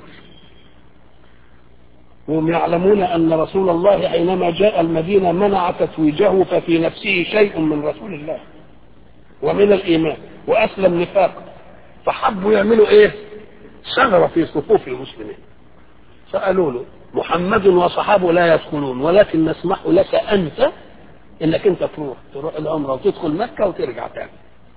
وهم يعلمون أن رسول الله حينما جاء المدينة منع تتويجه ففي نفسه شيء من رسول الله ومن الإيمان واسلم نفاقا فحبوا يعملوا ايه ثغره في صفوف المسلمين فقالوا له محمد وصحابه لا يدخلون ولكن نسمح لك انت انك انت تروح تروح العمره وتدخل مكه وترجع تاني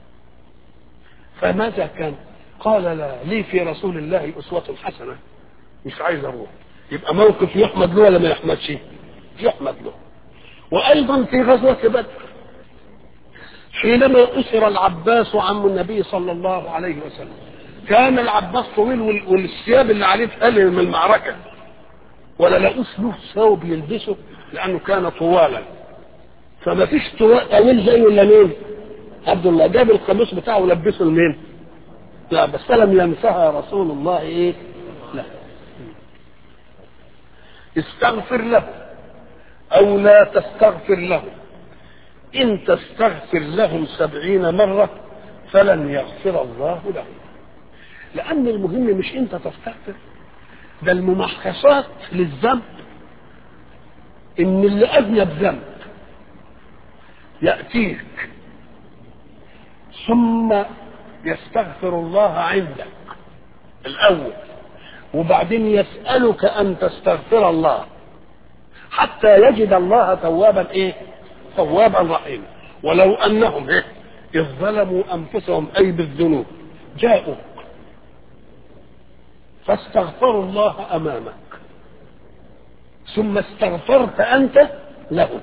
فماذا كان قال لا لي في رسول الله اسوه حسنه مش عايز اروح يبقى موقف يحمد له ولا ما يحمدش يحمد له وايضا في غزوه بدر حينما أسر العباس عم النبي صلى الله عليه وسلم كان العباس طويل والثياب اللي عليه اتقلل من المعركة ولا لقوش له ثوب يلبسه لأنه كان طوالا فما فيش طويل زيه إلا مين؟ عبد الله جاب القميص بتاعه ولبسه لمين؟ لا بس لم يمسها رسول الله إيه؟ لا استغفر له أو لا تستغفر له إن تستغفر لهم سبعين مرة فلن يغفر الله لهم لأن المهم مش أنت تستغفر ده الممحصات للذنب إن اللي أذنب ذنب يأتيك ثم يستغفر الله عندك الأول وبعدين يسألك أن تستغفر الله حتى يجد الله توابا إيه توابا رحيما ولو انهم إيه؟ اذ ظلموا انفسهم اي بالذنوب جاءوك فاستغفروا الله امامك ثم استغفرت انت لهم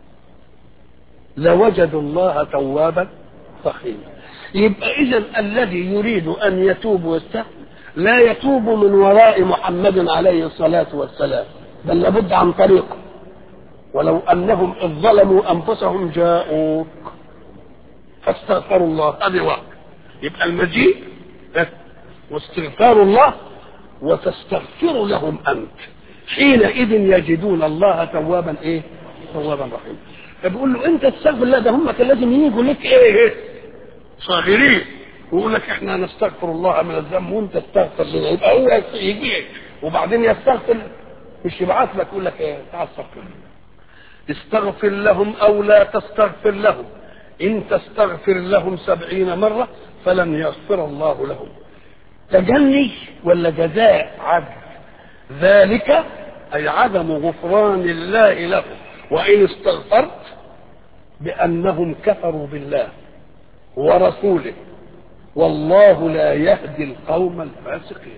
لوجدوا الله توابا رحيما يبقى اذا الذي يريد ان يتوب ويستغفر لا يتوب من وراء محمد عليه الصلاه والسلام بل لابد عن طريقه ولو انهم اذ ظلموا انفسهم جاءوك فاستغفروا الله هذه واحد يبقى المجيء واستغفار الله وتستغفر لهم انت حينئذ يجدون الله توابا ايه؟ توابا رحيما فبيقول له انت تستغفر الله ده هم كان لازم يجوا لك ايه صاغرين ويقول لك احنا نستغفر الله من الذنب وانت تستغفر لنا يبقى هو يجي وبعدين يستغفر مش يبعث لك يقول لك ايه تعال استغفر استغفر لهم او لا تستغفر لهم ان تستغفر لهم سبعين مرة فلن يغفر الله لهم تجني ولا جزاء عدل ذلك اي عدم غفران الله لهم وان استغفرت بانهم كفروا بالله ورسوله والله لا يهدي القوم الفاسقين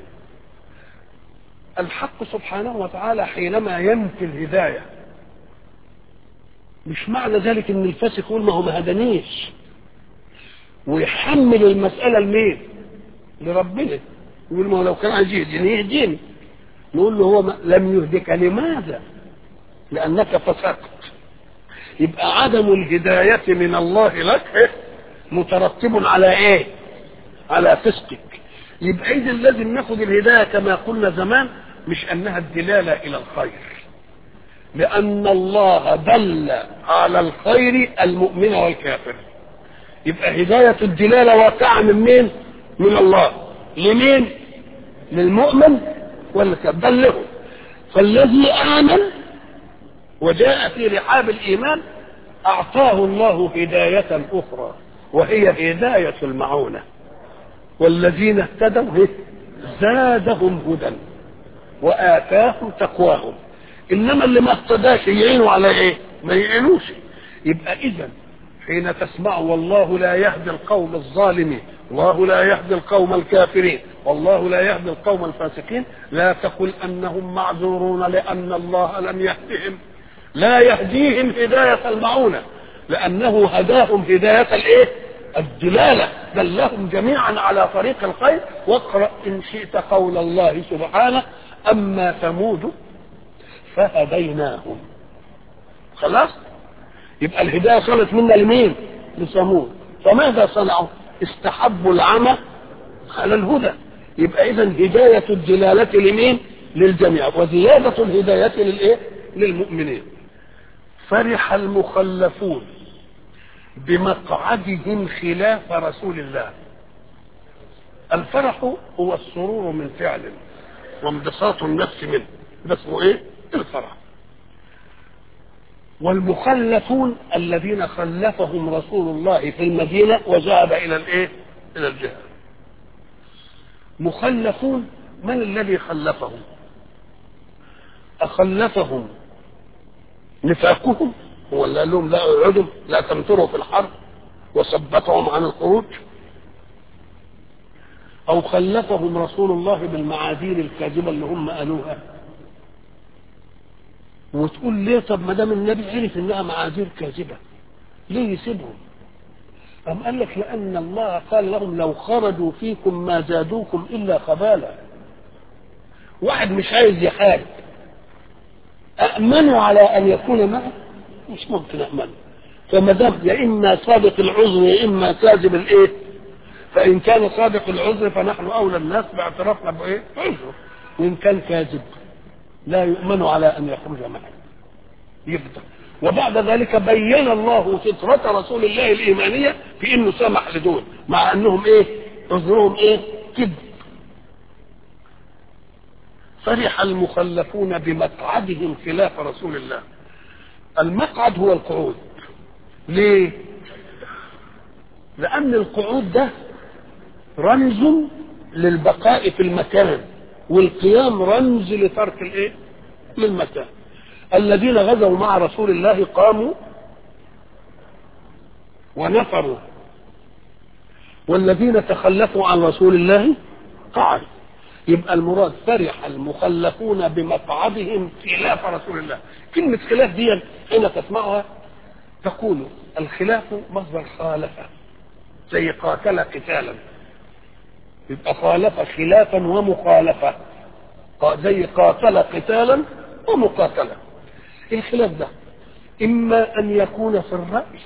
الحق سبحانه وتعالى حينما ينفي الهدايه مش معنى ذلك ان الفاسق يقول ما هو ما هدانيش ويحمل المساله لمين؟ لربنا يقول ما هو لو كان عايز يهديني يهديني نقول له هو ما لم يهدك لماذا؟ لانك فسقت يبقى عدم الهدايه من الله لك مترتب على ايه؟ على فسقك يبقى اذا لازم ناخد الهدايه كما قلنا زمان مش انها الدلاله الى الخير لان الله دل على الخير المؤمن والكافر يبقى هدايه الدلاله واقعه من مين من الله لمين للمؤمن والكافر دله فالذي امن وجاء في رحاب الايمان اعطاه الله هدايه اخرى وهي هدايه المعونه والذين اهتدوا زادهم هدى وآتاهم تقواهم إنما اللي ما اهتداش يعينوا على إيه؟ ما يعينوش يبقى إذا حين تسمع والله لا يهدي القوم الظالمين الله لا يهدي القوم الكافرين والله لا يهدي القوم الفاسقين لا تقل أنهم معذورون لأن الله لم يهدهم لا يهديهم هداية المعونة لأنه هداهم هداية الإيه؟ الدلالة دلهم جميعا على طريق الخير واقرأ إن شئت قول الله سبحانه أما ثمود فهديناهم خلاص يبقى الهداية صارت منا لمين لثمود فماذا صنعوا استحبوا العمى على الهدى يبقى إذا هداية الدلالة لمين للجميع وزيادة الهداية للإيه للمؤمنين فرح المخلفون بمقعدهم خلاف رسول الله الفرح هو السرور من فعل وانبساط النفس منه ده اسمه ايه الفرح والمخلفون الذين خلفهم رسول الله في المدينة وذهب إلى الإيه؟ إلى الجهاد. مخلفون من الذي خلفهم؟ أخلفهم نفاقهم هو اللي قال لهم لا اقعدوا لا تمتروا في الحرب وثبتهم عن الخروج او خلفهم رسول الله بالمعاذير الكاذبه اللي هم قالوها وتقول ليه طب ما دام النبي عرف انها معاذير كاذبه ليه يسيبهم أم قال لك لأن الله قال لهم لو خرجوا فيكم ما زادوكم إلا خبالا واحد مش عايز يحارب أأمنوا على أن يكون معه مش ممكن أأمن فما دام يا إما صادق العذر يا إما كاذب الإيه فإن كان صادق العذر فنحن أولى الناس باعترافنا بإيه عذره وإن كان كاذب لا يؤمن على أن يخرج معه يفضل وبعد ذلك بين الله فطرة رسول الله الإيمانية في إنه سمح لدول مع أنهم إيه عذرهم إيه كذب فرح المخلفون بمقعدهم خلاف رسول الله المقعد هو القعود ليه لأن القعود ده رمز للبقاء في المكان والقيام رمز لترك الايه للمكان الذين غزوا مع رسول الله قاموا ونفروا والذين تخلفوا عن رسول الله قعدوا يبقى المراد فرح المخلفون بمقعدهم خلاف رسول الله كلمة خلاف دي حين تسمعها تقول الخلاف مصدر خالفة زي قاتل قتالا يبقى خالف خلافا ومخالفة زي قاتل قتالا ومقاتلة الخلاف ده إما أن يكون في الرأي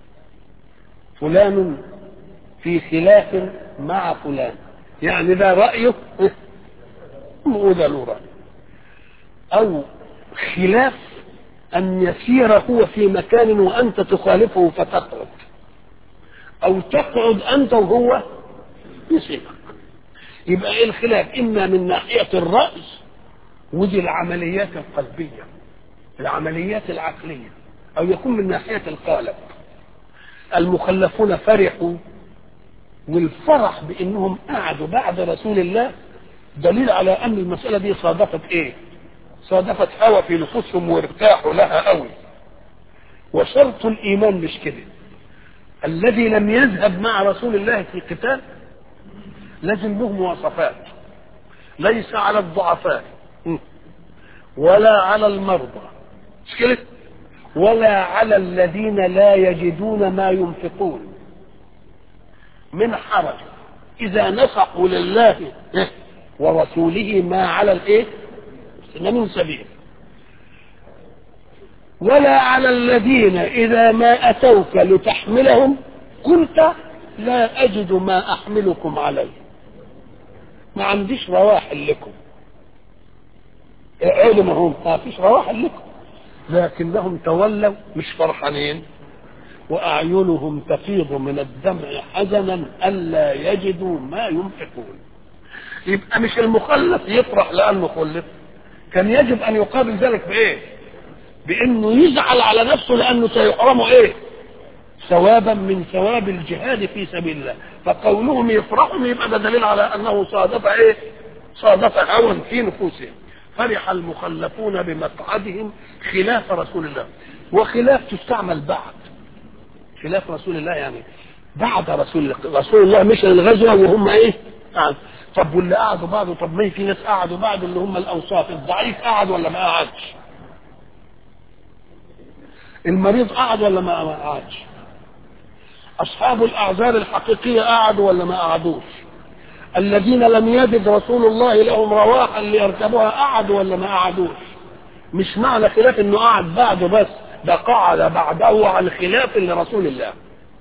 فلان في خلاف مع فلان يعني ده رأيه وده له رأي أو خلاف أن يسير هو في مكان وأنت تخالفه فتقعد أو تقعد أنت وهو يسيبك يبقى إيه الخلاف إما من ناحية الرأي ودي العمليات القلبية العمليات العقلية أو يكون من ناحية القالب المخلفون فرحوا والفرح بأنهم قعدوا بعد رسول الله دليل على أن المسألة دي صادفت إيه؟ صادفت هوى في نفوسهم وارتاحوا لها قوي وشرط الإيمان مش كده الذي لم يذهب مع رسول الله في قتال لازم له مواصفات ليس على الضعفاء ولا على المرضى مش كده ولا على الذين لا يجدون ما ينفقون من حرج اذا نصحوا لله ورسوله ما على الايه من سبيل ولا على الذين اذا ما اتوك لتحملهم قلت لا اجد ما احملكم عليه ما عنديش رواحل لكم اقعدوا ما هم ما فيش رواحل لكم لكنهم تولوا مش فرحانين واعينهم تفيض من الدمع حزنا الا يجدوا ما ينفقون يبقى مش المخلف يفرح لانه خلف كان يجب ان يقابل ذلك بايه بانه يزعل على نفسه لانه سيحرمه ايه ثوابا من ثواب الجهاد في سبيل الله فقولهم يفرحهم يبقى ده دليل على انه صادف ايه صادف هوى في نفوسهم فرح المخلفون بمقعدهم خلاف رسول الله وخلاف تستعمل بعد خلاف رسول الله يعني بعد رسول الله رسول الله مشى الغزوه وهم ايه قعد طب واللي قعدوا بعده طب ما في ناس قعدوا بعده اللي هم الاوصاف الضعيف قعد ولا ما قعدش المريض قعد ولا ما قعدش اصحاب الاعذار الحقيقيه قعدوا ولا ما قعدوش الذين لم يجد رسول الله لهم رواحا ليركبوها قعدوا ولا ما قعدوش مش معنى خلاف انه قعد بعده بس ده قعد بعده عن خلاف لرسول الله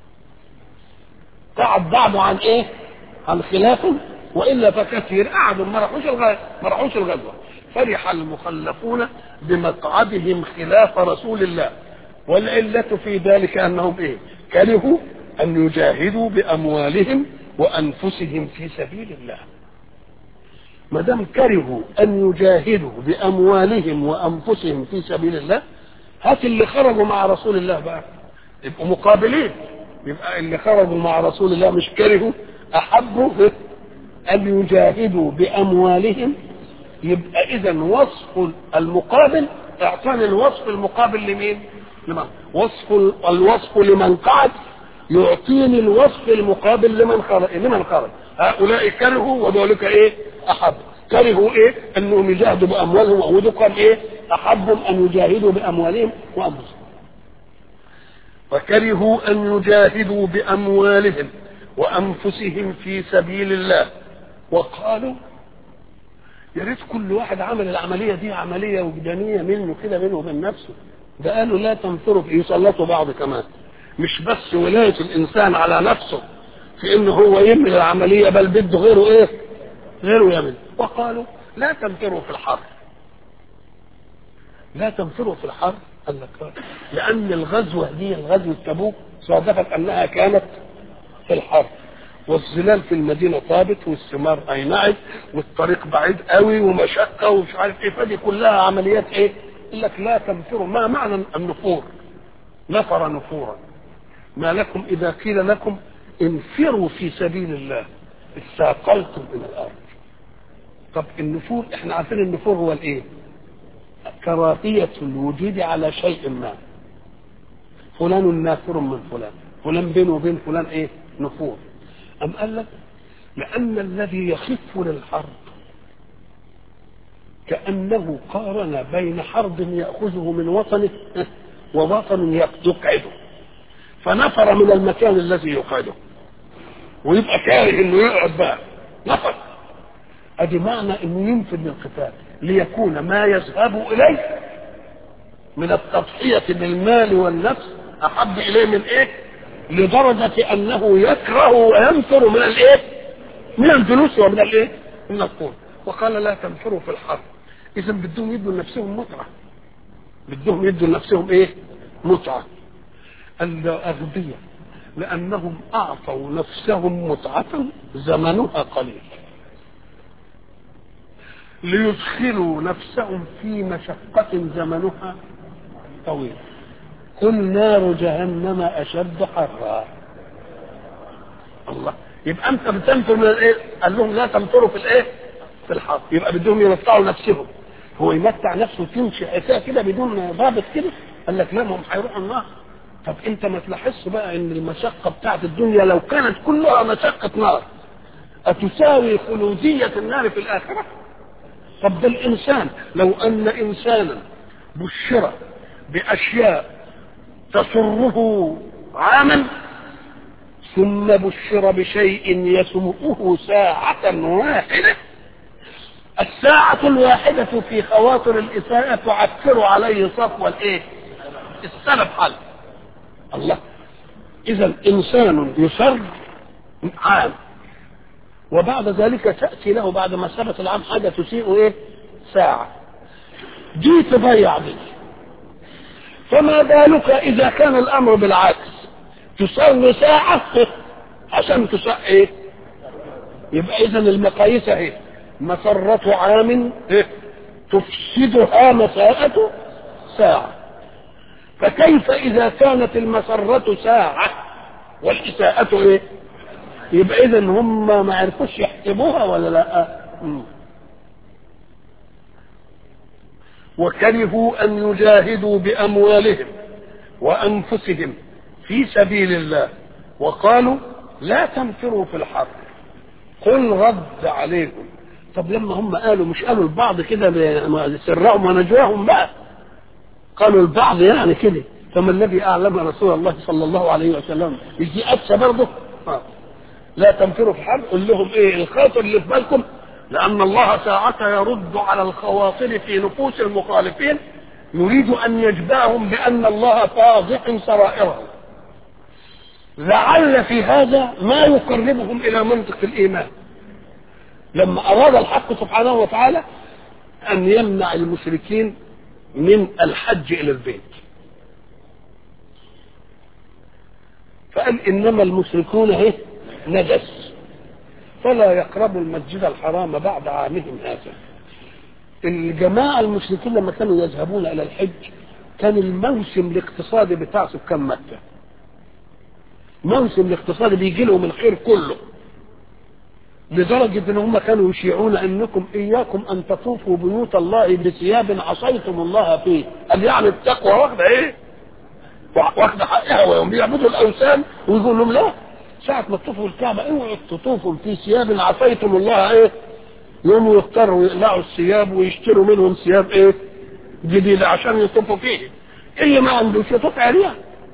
قعد بعده عن ايه عن خلاف والا فكثير قعدوا ما راحوش الغزوه ما راحوش الغزوه فرح المخلفون بمقعدهم خلاف رسول الله والعله في ذلك انهم ايه كرهوا ان يجاهدوا باموالهم وانفسهم في سبيل الله ما دام كرهوا ان يجاهدوا باموالهم وانفسهم في سبيل الله هات اللي خرجوا مع رسول الله بقى يبقوا مقابلين يبقى اللي خرجوا مع رسول الله مش كرهوا احبوا ان يجاهدوا باموالهم يبقى اذا وصف المقابل اعطاني الوصف المقابل لمين؟ لمن؟ وصف الوصف لمن قعد يعطيني الوصف المقابل لمن خرج لمن خرج هؤلاء كرهوا وذلك ايه؟ احب كرهوا ايه؟ انهم يجاهدوا باموالهم ودول ايه؟ احبهم ان يجاهدوا باموالهم وانفسهم وكرهوا ان يجاهدوا باموالهم وانفسهم في سبيل الله وقالوا يا ريت كل واحد عمل العمليه دي عمليه وجدانيه منه كده بينه وبين نفسه ده قالوا لا تنفروا يسلطوا بعض كمان مش بس ولايه الانسان على نفسه في انه هو يعمل العمليه بل بده غيره ايه؟ غيره يعمل وقالوا لا تنفروا في الحر لا تنفروا في الحر قال لك لان الغزوه دي الغزوه تبوك صادفت انها كانت في الحر والظلال في المدينة طابت والثمار أينعت والطريق بعيد قوي ومشقة ومش عارف ايه فدي كلها عمليات ايه؟ يقول لك لا تنفروا ما معنى النفور؟ نفر نفورا ما لكم إذا قيل لكم انفروا في سبيل الله استاقلتم من الأرض طب النفور احنا عارفين النفور هو الايه؟ كراهية الوجود على شيء ما فلان نافر من فلان فلان بينه وبين فلان ايه؟ نفور أم قال لك لأن الذي يخف للحرب كأنه قارن بين حرب يأخذه من وطنه ووطن يقعده فنفر من المكان الذي يقعده ويبقى كاره انه يقعد بقى نفر ادي معنى انه ينفذ للقتال ليكون ما يذهب اليه من التضحية بالمال والنفس أحب إليه من إيه؟ لدرجة أنه يكره وينفر من الإيه؟ من الجلوس ومن الإيه؟ من القول وقال لا تنفروا في الحرب إذا بدهم يدوا لنفسهم متعة بدهم يدوا لنفسهم ايه متعة الأغبياء لأنهم أعطوا نفسهم متعة زمنها قليل ليدخلوا نفسهم في مشقة زمنها طويل قل نار جهنم أشد حرا الله يبقى أنت بتنفر من الإيه؟ قال لهم لا تنفروا في الإيه؟ في الحر يبقى بدهم يمتعوا نفسهم هو يمتع نفسه تمشي حكايه كده بدون ضابط كده قال لك لا ما هم هيروحوا النار طب انت ما تلاحظش بقى ان المشقه بتاعت الدنيا لو كانت كلها مشقه نار اتساوي خلوديه النار في الاخره طب ده الانسان لو ان انسانا بشر باشياء تسره عاما ثم بشر بشيء يسوءه ساعة واحدة الساعة الواحدة في خواطر الإساءة تعكر عليه صفو الإيه؟ السلف حل الله إذا إنسان يسر عام وبعد ذلك تأتي له بعد ما ثبت العام حاجة تسيء إيه؟ ساعة دي تضيع دي فما بالك إذا كان الأمر بالعكس تصلي ساعة عشان تساء إيه؟ يبقى إذا المقاييس أهي مسرة عام إيه؟ تفسدها مساءة ساعة فكيف إذا كانت المسرة ساعة والإساءة إيه؟ يبقى إذا هم ما عرفوش يحسبوها ولا لا؟ مم. وكرهوا أن يجاهدوا بأموالهم وأنفسهم في سبيل الله وقالوا لا تنفروا في الحر قل رد عليكم طب لما هم قالوا مش قالوا البعض كده سرهم ونجواهم بقى قالوا البعض يعني كده فما الذي اعلم رسول الله صلى الله عليه وسلم مش دي ابسه برضه آه. لا تنفروا في الحر قل لهم ايه الخاطر اللي في بالكم لان الله ساعة يرد على الخواطر في نفوس المخالفين يريد ان يجبعهم بان الله فاضح سرائرهم لعل في هذا ما يقربهم الى منطق الايمان لما اراد الحق سبحانه وتعالى ان يمنع المشركين من الحج الى البيت فقال انما المشركون اهي نجس فلا يقربوا المسجد الحرام بعد عامهم هذا الجماعة المشركين لما كانوا يذهبون إلى الحج كان الموسم الاقتصادي بتاع سكان مكة موسم الاقتصادي بيجي لهم الخير كله لدرجة ان هم كانوا يشيعون انكم اياكم ان تطوفوا بيوت الله بثياب عصيتم الله فيه قال يعني التقوى واخدة ايه واخدة حقها ويوم بيعبدوا الاوثان ويقول لهم لا ساعة ما تطوفوا الكعبة اوعوا تطوفوا في ثياب عصيتم الله ايه يوم يضطروا يقلعوا الثياب ويشتروا منهم ثياب ايه جديدة عشان يطوفوا فيه اللي ما عندوش يطوف عريان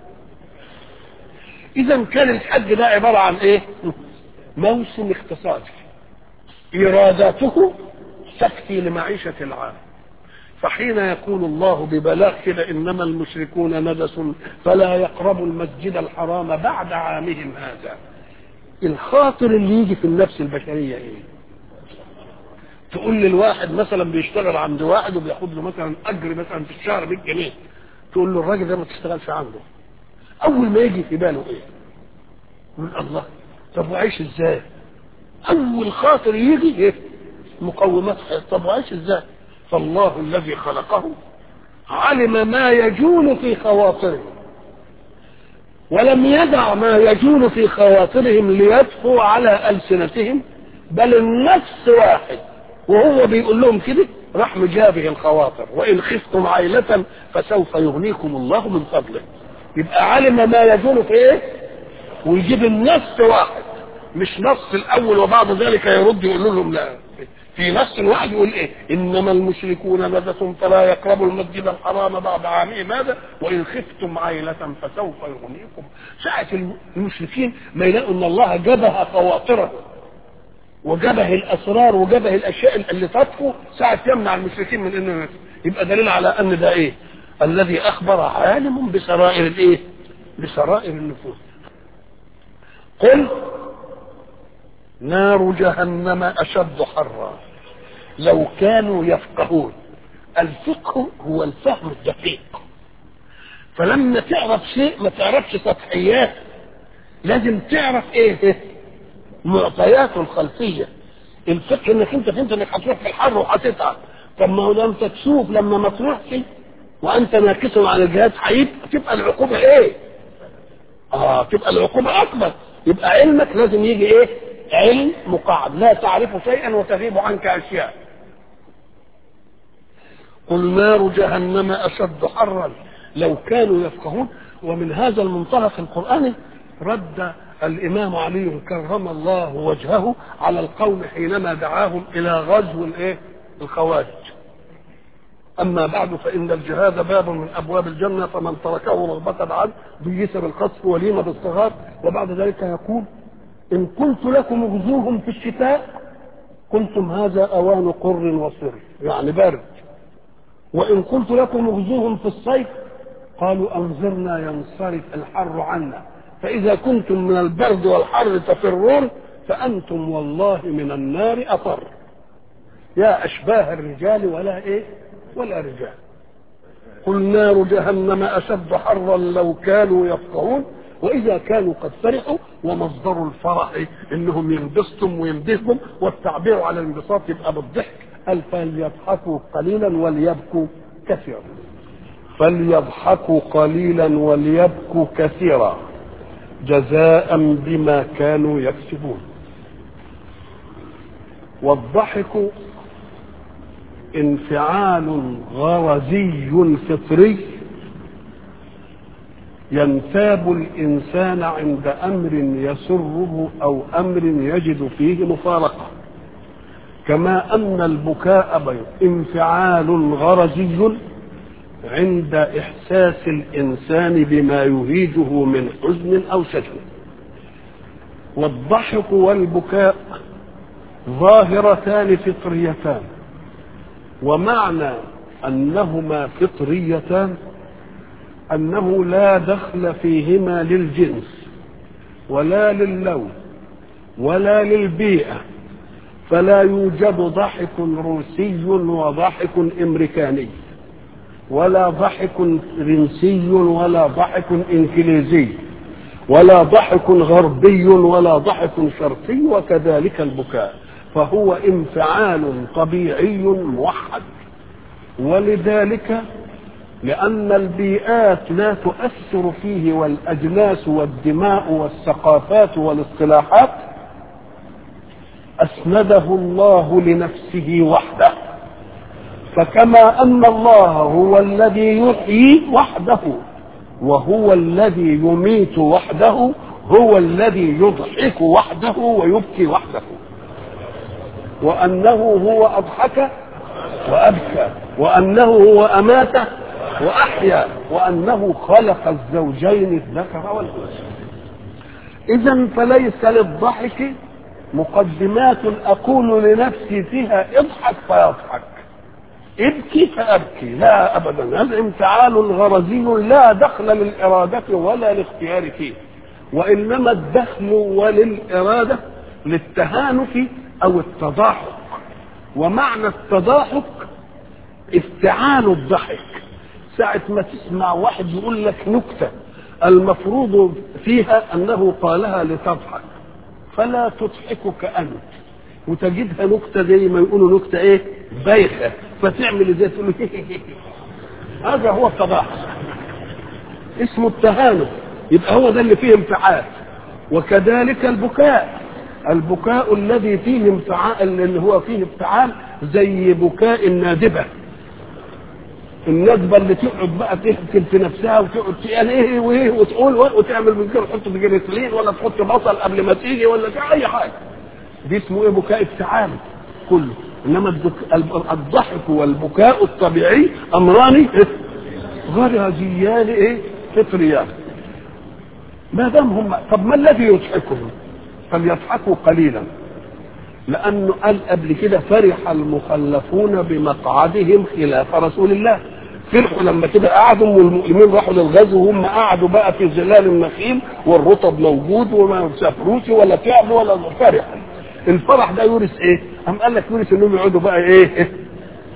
اذا كان الحج ده عبارة عن ايه موسم اقتصادي ايراداته تكفي لمعيشة العام فحين يقول الله ببلاغ كده انما المشركون نجس فلا يقربوا المسجد الحرام بعد عامهم هذا الخاطر اللي يجي في النفس البشرية ايه تقول للواحد مثلا بيشتغل عند واحد وبياخد له مثلا اجر مثلا في الشهر 100 جنيه تقول له الراجل ده ما تشتغلش عنده اول ما يجي في باله ايه يقول الله طب وعيش ازاي اول خاطر يجي ايه مقومات طب وعيش ازاي فالله الذي خلقه علم ما يجول في خواطرهم ولم يدع ما يجول في خواطرهم ليدفو على ألسنتهم بل النفس واحد وهو بيقول لهم كده راح مجابه الخواطر وإن خفتم عيلة فسوف يغنيكم الله من فضله يبقى علم ما يجول في ايه ويجيب النص واحد مش نص الاول وبعد ذلك يرد يقول لهم لا في نص واحد يقول ايه انما المشركون نجس فلا يقربوا المسجد الحرام بعد عامهم هذا وان خفتم عيلة فسوف يغنيكم ساعة المشركين ما يلاقوا ان الله جبه خواطرهم وجبه الاسرار وجبه الاشياء اللي تطفو ساعة يمنع المشركين من انه يبقى دليل على ان ده ايه الذي اخبر عالم بسرائر الايه بسرائر النفوس قل نار جهنم اشد حرا لو كانوا يفقهون الفقه هو الفهم الدقيق فلما تعرف شيء ما تعرفش سطحيات لازم تعرف ايه معطياته الخلفيه الفقه انك انت فهمت انك هتروح في الحر وهتتعب طب ما هو ده انت تشوف لما ما تروحش وانت ناكس عن الجهاز حيب تبقى العقوبه ايه؟ اه تبقى العقوبه اكبر يبقى علمك لازم يجي ايه؟ علم مقعد لا تعرف شيئا وتغيب عنك اشياء قل نار جهنم اشد حرا لو كانوا يفقهون ومن هذا المنطلق القراني رد الامام علي كرم الله وجهه على القوم حينما دعاهم الى غزو الايه؟ الخوارج. اما بعد فان الجهاد باب من ابواب الجنه فمن تركه رغبه عنه بيس بالقصف وليم بالصغار وبعد ذلك يقول ان قلت لكم اغزوهم في الشتاء قلتم هذا اوان قر وصر يعني برد وان قلت لكم اغزوهم في الصيف قالوا انظرنا ينصرف الحر عنا فإذا كنتم من البرد والحر تفرون فأنتم والله من النار أطر يا أشباه الرجال ولا إيه ولا رجال قل نار جهنم أشد حرا لو كانوا يفقهون وإذا كانوا قد فرحوا ومصدر الفرح إنهم ينبسطوا ويمدحهم والتعبير على الانبساط يبقى بالضحك قال فليضحكوا قليلا وليبكوا كثيرا فليضحكوا قليلا وليبكوا كثيرا جزاء بما كانوا يكسبون والضحك انفعال غرزي فطري ينتاب الانسان عند امر يسره او امر يجد فيه مفارقه كما ان البكاء بيض انفعال غرزي عند احساس الانسان بما يهيجه من حزن او شجن والضحك والبكاء ظاهرتان فطريتان ومعنى انهما فطريتان انه لا دخل فيهما للجنس ولا للون ولا للبيئه فلا يوجد ضحك روسي وضحك امريكاني ولا ضحك فرنسي ولا ضحك انجليزي ولا ضحك غربي ولا ضحك شرقي وكذلك البكاء فهو انفعال طبيعي موحد ولذلك لأن البيئات لا تؤثر فيه والأجناس والدماء والثقافات والاصطلاحات أسنده الله لنفسه وحده فكما ان الله هو الذي يحيي وحده وهو الذي يميت وحده هو الذي يضحك وحده ويبكي وحده وانه هو اضحك وابكى وانه هو امات واحيا وانه خلق الزوجين الذكر والانثى اذا فليس للضحك مقدمات اقول لنفسي فيها اضحك فيضحك ابكي فابكي لا ابدا هذا انفعال غرزي لا دخل للاراده ولا الاختيار فيه وانما الدخل وللاراده للتهانف او التضاحك ومعنى التضاحك افتعال الضحك ساعة ما تسمع واحد يقول لك نكتة المفروض فيها أنه قالها لتضحك فلا تضحكك أنت وتجدها نكتة زي ما يقولوا نكتة إيه بايخة فتعمل زي تقول هذا هو التضاحك اسمه التهانف يبقى هو ده اللي فيه انفعال وكذلك البكاء البكاء الذي فيه انفعال اللي هو فيه افتعال زي بكاء النادبه الندبه اللي تقعد بقى تهتم في نفسها وتقعد تقول ايه وايه وتقول وتعمل من كده تحط جليسرين ولا تحط بصل قبل ما تيجي ولا اي حاجه دي اسمه ايه بكاء افتعال كله انما الضحك والبكاء الطبيعي امران غرزيان ايه فطريان ما دام هم طب ما الذي يضحكهم فليضحكوا قليلا لانه قال قبل كده فرح المخلفون بمقعدهم خلاف رسول الله فرحوا لما كده قعدوا والمؤمنين راحوا للغزو وهم قعدوا بقى في ظلال النخيل والرطب موجود وما سافروش ولا تعبوا ولا فرح الفرح ده يورث ايه؟ قام قال لك يورث انهم يقعدوا بقى ايه؟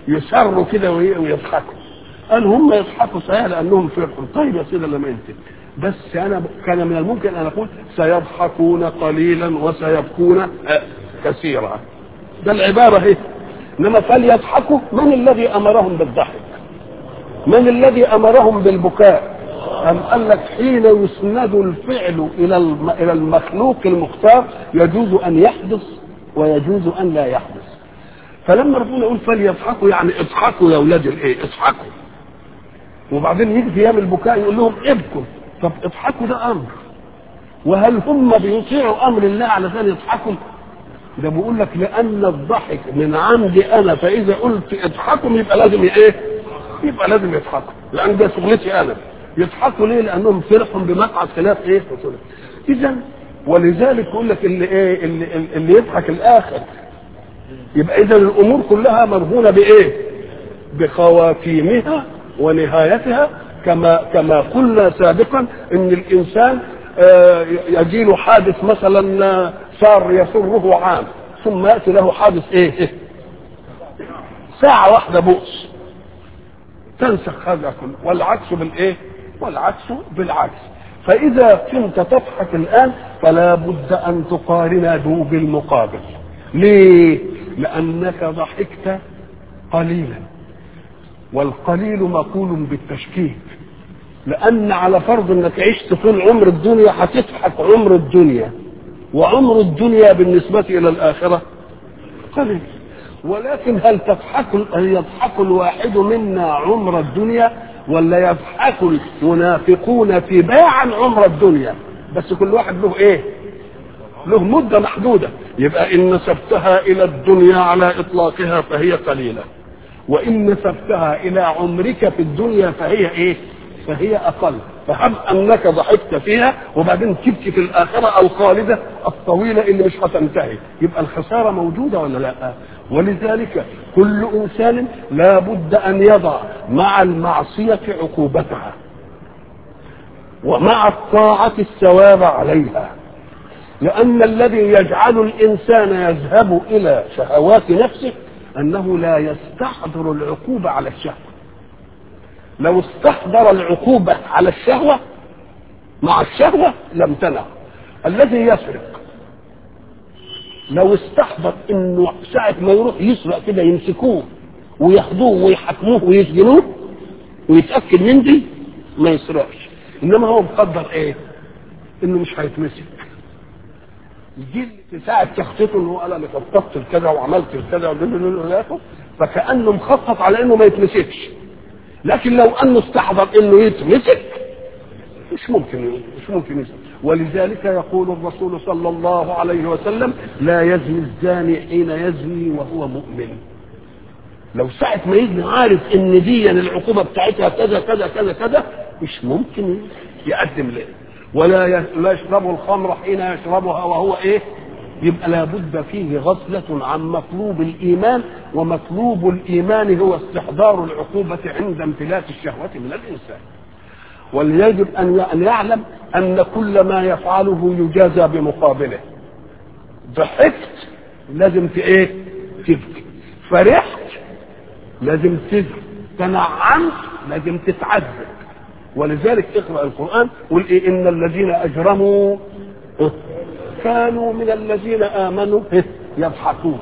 يسروا كده ويضحكوا قال هم يضحكوا صحيح لانهم فرحوا طيب يا سيدي لما انت بس انا كان من الممكن ان اقول سيضحكون قليلا وسيبكون كثيرا ده العباره هي انما فليضحكوا من الذي امرهم بالضحك من الذي امرهم بالبكاء أم قال لك حين يسند الفعل الى الى المخلوق المختار يجوز ان يحدث ويجوز ان لا يحدث فلما ربنا يقول فليضحكوا يعني اضحكوا يا اولاد الايه اضحكوا وبعدين يجي في ايام البكاء يقول لهم ابكوا طب اضحكوا ده امر وهل هم بيطيعوا امر الله علشان يضحكوا ده بيقول لك لان الضحك من عندي انا فاذا قلت اضحكوا يبقى لازم ايه يبقى لازم يضحكوا لان ده شغلتي انا يضحكوا ليه لانهم فرحوا بمقعد خلاف ايه اذا ولذلك يقول لك اللي ايه اللي, اللي يضحك الاخر يبقى اذا الامور كلها مرهونه بايه بخواتيمها ونهايتها كما كما قلنا سابقا ان الانسان يجي له حادث مثلا صار يسره عام ثم ياتي له حادث ايه ساعه واحده بؤس تنسخ هذا كله والعكس بالايه والعكس بالعكس فاذا كنت تضحك الان فلا بد ان تقارن بالمقابل ليه لانك ضحكت قليلا والقليل مقول بالتشكيك لان على فرض انك عشت طول عمر الدنيا هتضحك عمر الدنيا وعمر الدنيا بالنسبة إلى الآخرة قليل ولكن هل تضحك هل يضحك الواحد منا عمر الدنيا ولا يضحك المنافقون تباعا عمر الدنيا بس كل واحد له ايه له مدة محدودة يبقى إن نسبتها إلى الدنيا على إطلاقها فهي قليلة وإن نسبتها إلى عمرك في الدنيا فهي إيه فهي أقل فهب أنك ضحكت فيها وبعدين تبكي في الآخرة الخالدة الطويلة اللي مش هتنتهي يبقى الخسارة موجودة ولا لا ولذلك كل إنسان لا بد أن يضع مع المعصية عقوبتها ومع الطاعة الثواب عليها لأن الذي يجعل الإنسان يذهب إلى شهوات نفسه أنه لا يستحضر العقوبة على الشهوة لو استحضر العقوبة على الشهوة مع الشهوة لم تنع الذي يسرق لو استحضر انه ساعة ما يروح يسرق كده يمسكوه وياخدوه ويحكموه ويسجنوه ويتأكد من دي ما يسرقش انما هو مقدر ايه انه مش هيتمسك يجي في ساعة تخطيطه انه قال انا خططت كذا وعملت كذا فكأنه مخطط على انه ما يتمسكش لكن لو انه استحضر انه يتمسك مش ممكن مش ممكن يسمع ولذلك يقول الرسول صلى الله عليه وسلم لا يزني الزاني حين يزني وهو مؤمن لو ساعة ما يزني عارف ان دي العقوبة بتاعتها كذا كذا كذا كذا مش ممكن يقدم له ولا لا يشرب الخمر حين يشربها وهو ايه يبقى لابد فيه غفلة عن مطلوب الإيمان ومطلوب الإيمان هو استحضار العقوبة عند امتلاك الشهوة من الإنسان وليجب أن يعلم أن كل ما يفعله يجازى بمقابله ضحكت لازم ايه تبكي فرحت لازم تزكي تنعمت لازم تتعذب ولذلك اقرا القران قل إيه ان الذين اجرموا كانوا من الذين امنوا يضحكون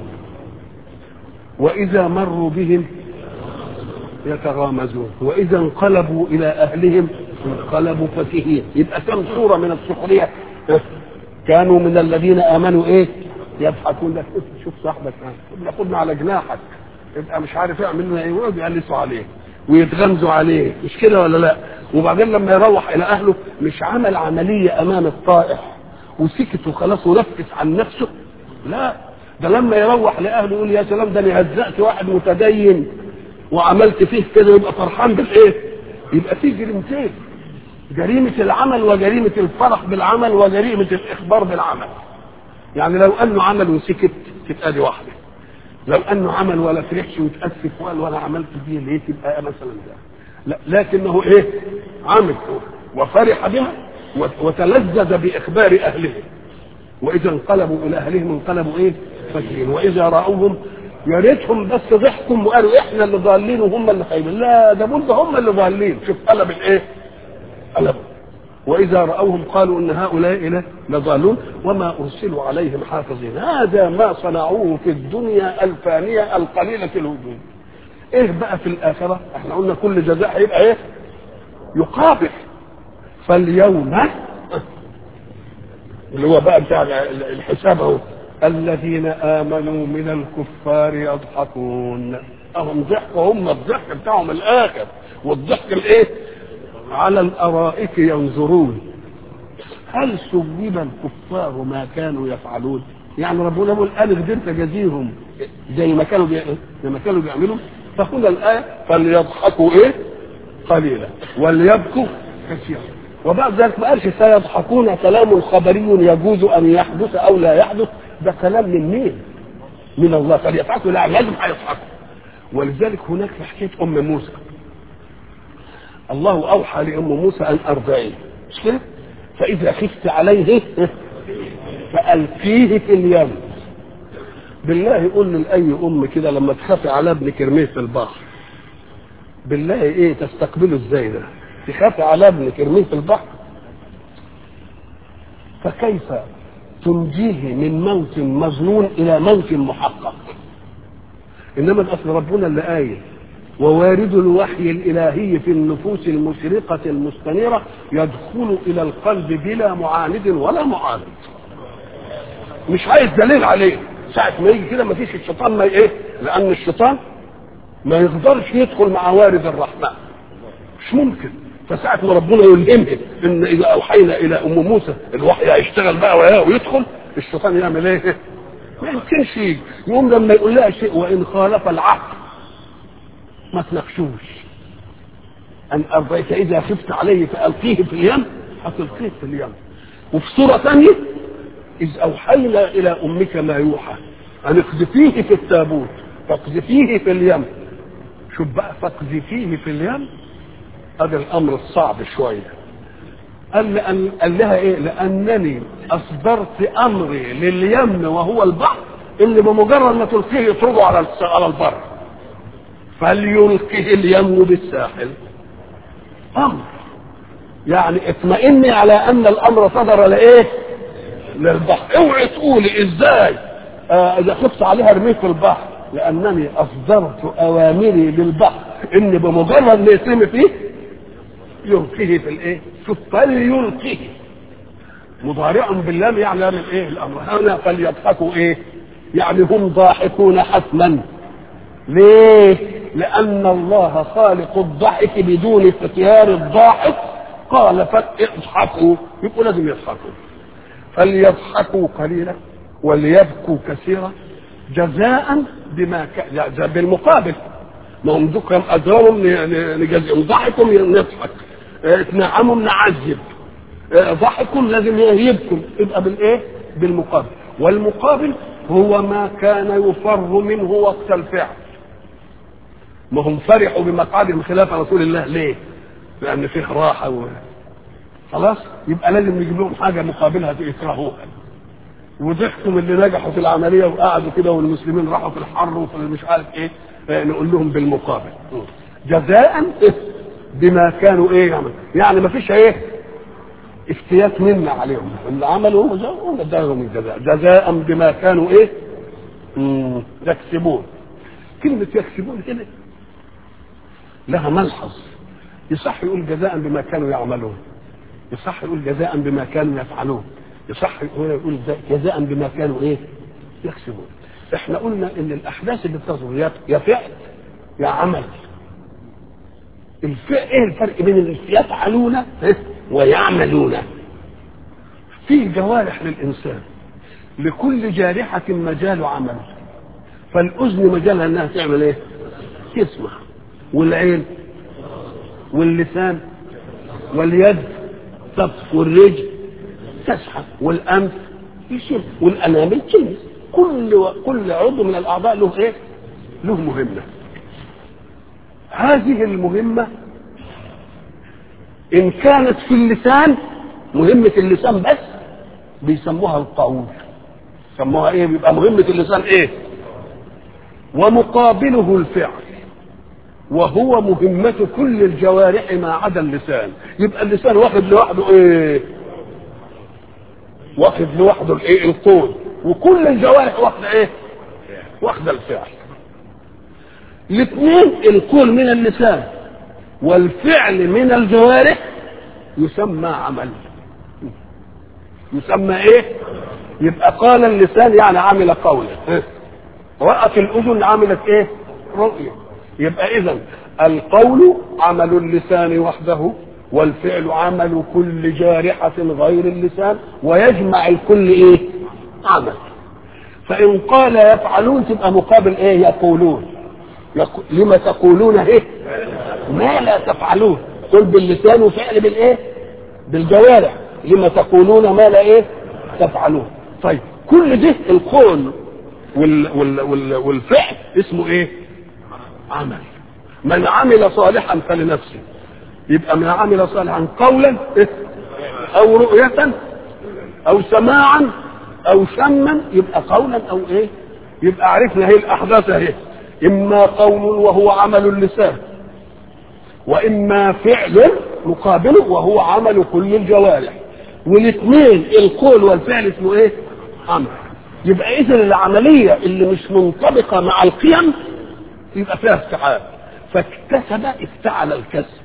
واذا مروا بهم يتغامزون واذا انقلبوا الى اهلهم انقلبوا فكهين يبقى كم صوره من السخريه كانوا من الذين امنوا ايه يضحكون لك شوف صاحبك ياخدنا على جناحك يبقى مش عارف يعمل لنا ايه ويقعدوا يقلسوا عليه ويتغمزوا عليه مش كده ولا لا وبعدين لما يروح الى اهله مش عمل عمليه امام الطائح وسكت وخلاص ونفس عن نفسه لا ده لما يروح لاهله يقول يا سلام ده انا هزقت واحد متدين وعملت فيه كده يبقى فرحان بالايه؟ يبقى فيه جريمتين جريمة العمل وجريمة الفرح بالعمل وجريمة الإخبار بالعمل يعني لو أنه عمل وسكت تبقى دي واحدة لو أنه عمل ولا فرحش وتأسف وقال وأنا عملت دي ليه تبقى مثلا ده لا لكنه إيه عمل وفرح بها وتلذذ بإخبار أهله وإذا انقلبوا إلى أهلهم انقلبوا إيه فكرين وإذا رأوهم يا ريتهم بس ضحكوا وقالوا احنا اللي ضالين وهم اللي خايبين لا ده بول ده هم اللي ضالين شوف قلب الايه قلب واذا راوهم قالوا ان هؤلاء إله لضالون وما ارسلوا عليهم حافظين هذا ما صنعوه في الدنيا الفانيه القليله الوجود ايه بقى في الاخره احنا قلنا كل جزاء هيبقى ايه يقابل فاليوم اللي هو بقى بتاع الحساب اهو الذين امنوا من الكفار يضحكون اهم ضحكوا هم الضحك بتاعهم الاخر والضحك الايه على الارائك ينظرون هل سوب الكفار ما كانوا يفعلون يعني ربنا يقول انا قدرت اجازيهم زي ما كانوا بي... زي ما كانوا بيعملوا فهنا الايه فليضحكوا ايه قليلا وليبكوا كثيرا وبعد ذلك ما قالش سيضحكون كلام خبري يجوز ان يحدث او لا يحدث ده كلام من مين؟ من الله فليضحكوا لا لازم هيضحكوا ولذلك هناك في حكايه ام موسى الله اوحى لام موسى ان ارضعيه مش كده؟ فاذا خفت عليه فالقيه في اليم بالله يقول لاي ام كده لما تخافي على ابنك ارميه في البحر بالله ايه تستقبله ازاي ده؟ تخافي على ابنك ارميه في البحر فكيف تنجيه من موت مظنون الى موت محقق انما الاصل ربنا اللي قايل ووارد الوحي الالهي في النفوس المشرقه المستنيره يدخل الى القلب بلا معاند ولا معارض مش عايز دليل عليه ساعة ما يجي كده ما فيش الشيطان ما ايه لان الشيطان ما يقدرش يدخل مع وارد الرحمن مش ممكن فساعة ما ربنا يلهمه ان اذا اوحينا الى ام موسى الوحي هيشتغل بقى وياه ويدخل الشيطان يعمل ايه؟ ما يمكنش يجي يقوم لما يقول لها شيء وان خالف العقل ما تناقشوش ان ارضيت اذا خفت عليه فالقيه في اليم هتلقيه في اليم وفي سوره ثانيه اذ اوحينا الى امك ما يوحى ان اقذفيه في التابوت فاقذفيه في اليم شوف بقى فاقذفيه في اليم هذا الامر الصعب شويه قال لأن قال لها ايه لانني اصدرت امري لليم وهو البحر اللي بمجرد ما تلقيه يطرده على على البر فليلقه اليم بالساحل امر يعني اطمئني على ان الامر صدر لايه للبحر اوعي تقولي ازاي آه اذا خفت عليها ارميه في البحر لانني اصدرت اوامري للبحر ان بمجرد ما يترمي فيه يلقيه في الايه شوف فليلقيه مضارع باللام يعني يعمل ايه الامر هنا فليضحكوا ايه يعني هم ضاحكون حتما ليه لان الله خالق الضحك بدون اختيار الضاحك قال فاضحكوا يبقوا لازم يضحكوا فليضحكوا قليلا وليبكوا كثيرا جزاء بما كان بالمقابل ما هم ذكرهم اجرهم نجزئهم ضحكم نضحك اتنعمهم نعذب ضحكم لازم يبكم يبقى بالايه بالمقابل والمقابل هو ما كان يفر منه وقت الفعل ما هم فرحوا بمقعدهم خلاف رسول الله ليه لان فيه راحه و... خلاص يبقى لازم نجيب لهم حاجه مقابلها يكرهوها وضحكوا من اللي نجحوا في العمليه وقعدوا كده والمسلمين راحوا في الحر وفي مش عارف ايه نقول لهم بالمقابل جزاء بما كانوا ايه يعمل يعني ما فيش ايه افتيات منا عليهم اللي عملوا هم اداهم الجزاء جزاء بما كانوا ايه يكسبون كلمة يكسبون كده لها ملحظ يصح يقول جزاء بما كانوا يعملون يصح يقول جزاء بما كانوا يفعلون يصح يقول جزاء بما كانوا ايه يكسبون احنا قلنا ان الاحداث اللي بتصدر يا فعل يا عمل الفعل ايه الفرق بين اللي يفعلون ويعملون في جوارح للانسان لكل جارحة مجال عمل فالأذن مجالها انها تعمل ايه؟ تسمع والعين واللسان واليد تبصق والرجل تسحب والأنف يشم والأنامل تلمس كل كل عضو من الاعضاء له ايه؟ له مهمه. هذه المهمه ان كانت في اللسان مهمه اللسان بس بيسموها القول. سموها ايه؟ بيبقى مهمه اللسان ايه؟ ومقابله الفعل وهو مهمة كل الجوارح ما عدا اللسان يبقى اللسان واخد لوحده ايه واخد لوحده الايه القول وكل الجوارح واخده ايه واخده الفعل الاثنين القول من اللسان والفعل من الجوارح يسمى عمل يسمى ايه يبقى قال اللسان يعني عمل قولا رأت الأذن عملت ايه رؤية يبقى إذا القول عمل اللسان وحده والفعل عمل كل جارحة غير اللسان ويجمع الكل ايه عمل فإن قال يفعلون تبقى مقابل ايه يقولون يقو... لما تقولون ايه ما لا تفعلون قل باللسان وفعل بالايه بالجوارح لما تقولون ما لا ايه تفعلون طيب كل ده القول وال... وال... وال... والفعل اسمه ايه عمل من عمل صالحا فلنفسه يبقى من عمل صالحا قولا إيه؟ او رؤية او سماعا او شما يبقى قولا او ايه يبقى عرفنا هي الاحداث اهي اما قول وهو عمل اللسان واما فعل مقابله وهو عمل كل الجوارح والاثنين القول والفعل اسمه ايه عمل يبقى اذا العمليه اللي مش منطبقه مع القيم يبقى فيها افتعال فاكتسب افتعل الكسب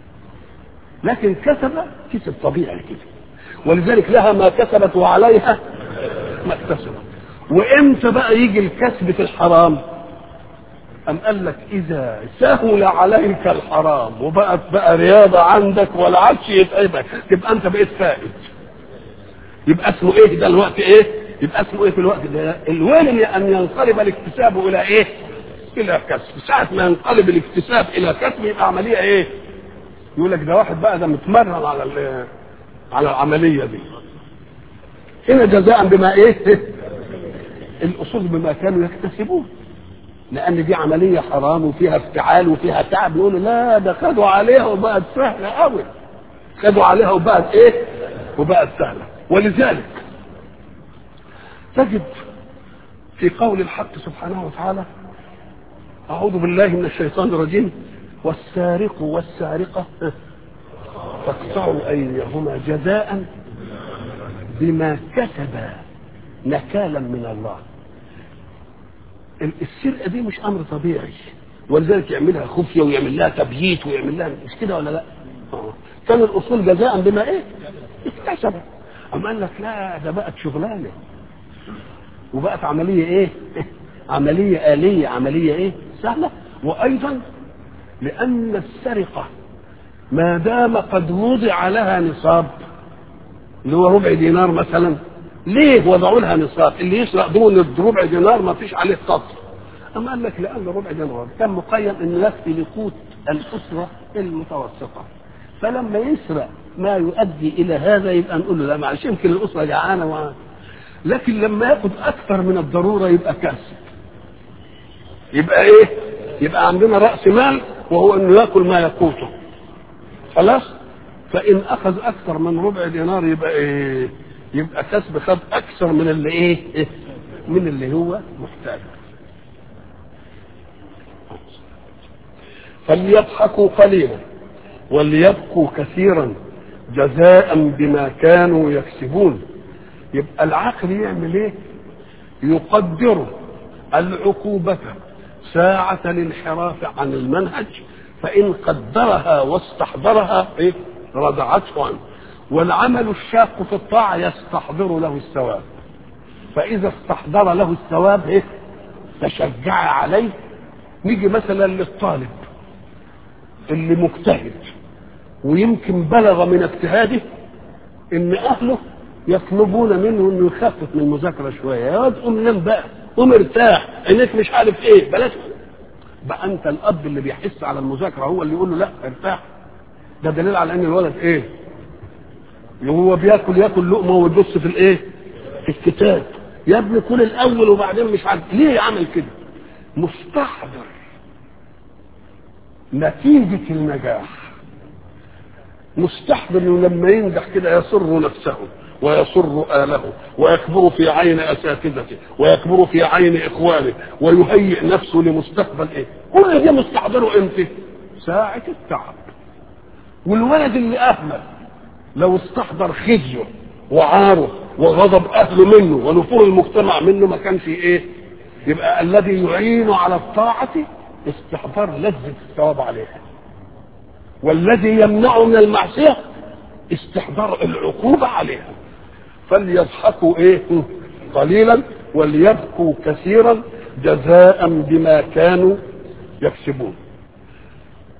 لكن كسب كسب طبيعي كده ولذلك لها ما كسبت وعليها ما اكتسبت وامتى بقى يجي الكسب في الحرام أم قال لك إذا سهل عليك الحرام وبقت بقى رياضة عندك ولا عادش يتعبك تبقى أنت بقيت فائد يبقى اسمه إيه ده الوقت إيه؟ يبقى اسمه إيه في الوقت ده؟ الويل أن ينقلب الاكتساب إلى إيه؟ إلى كسب، ساعة ما ينقلب الاكتساب إلى كسب يبقى عملية إيه؟ يقول لك ده واحد بقى ده متمرن على على العملية دي. هنا جزاء بما إيه؟ الأصول بما كانوا يكتسبون. لان دي عمليه حرام وفيها افتعال وفيها تعب نقول لا ده خدوا عليها وبقت سهله قوي خدوا عليها وبقت ايه وبقت سهله ولذلك تجد في قول الحق سبحانه وتعالى اعوذ بالله من الشيطان الرجيم والسارق والسارقه فاقطعوا ايديهما جزاء بما كسبا نكالا من الله السرقه دي مش امر طبيعي ولذلك يعملها خفيه ويعمل لها تبييت ويعمل لها مش كده ولا لا؟ آه. كان الاصول جزاء بما ايه؟ اكتسب اما قال لك لا ده بقت شغلانه وبقت عمليه ايه؟ عمليه اليه عمليه ايه؟ سهله وايضا لان السرقه ما دام قد وضع لها نصاب اللي هو ربع دينار مثلا ليه وضعوا لها نصاب اللي يسرق دون ربع دينار ما فيش عليه قطر أما قال لك لأن ربع دينار كان مقيم أنه يكفي لقوت الأسرة المتوسطة فلما يسرق ما يؤدي إلى هذا يبقى نقول له لا معلش يمكن الأسرة جعانة و... لكن لما ياخد أكثر من الضرورة يبقى كاسب يبقى إيه؟ يبقى عندنا رأس مال وهو أنه يأكل ما يقوته خلاص؟ فإن أخذ أكثر من ربع دينار يبقى إيه؟ يبقى كسب خد اكثر من اللي ايه من اللي هو محتاج فليضحكوا قليلا وليبقوا كثيرا جزاء بما كانوا يكسبون يبقى العقل يعمل ايه يقدر العقوبة ساعة الانحراف عن المنهج فإن قدرها واستحضرها إيه؟ ردعته عنه والعمل الشاق في الطاعة يستحضر له الثواب فإذا استحضر له الثواب إيه؟ تشجع عليه نيجي مثلا للطالب اللي مجتهد ويمكن بلغ من اجتهاده ان اهله يطلبون منه انه يخفف من المذاكره شويه يا واد قوم نام بقى قوم ارتاح عينيك مش عارف ايه بلاش بقى انت الاب اللي بيحس على المذاكره هو اللي يقول له لا ارتاح ده دليل على ان الولد ايه وهو بياكل ياكل لقمه ويبص في الايه في الكتاب يا ابني كل الاول وبعدين مش عارف ليه عمل كده مستحضر نتيجة النجاح مستحضر انه لما ينجح كده يسر نفسه ويسر آله ويكبر في عين أساتذته ويكبر في عين إخوانه ويهيئ نفسه لمستقبل إيه كل ده مستحضره إمتى ساعة التعب والولد اللي أهمل لو استحضر خزيه وعاره وغضب أهله منه ونفور المجتمع منه ما كانش إيه يبقى الذي يعين على الطاعة استحضار لذة الثواب عليها والذي يمنعه من المعصية استحضار العقوبة عليها فليضحكوا ايه قليلا وليبكوا كثيرا جزاء بما كانوا يكسبون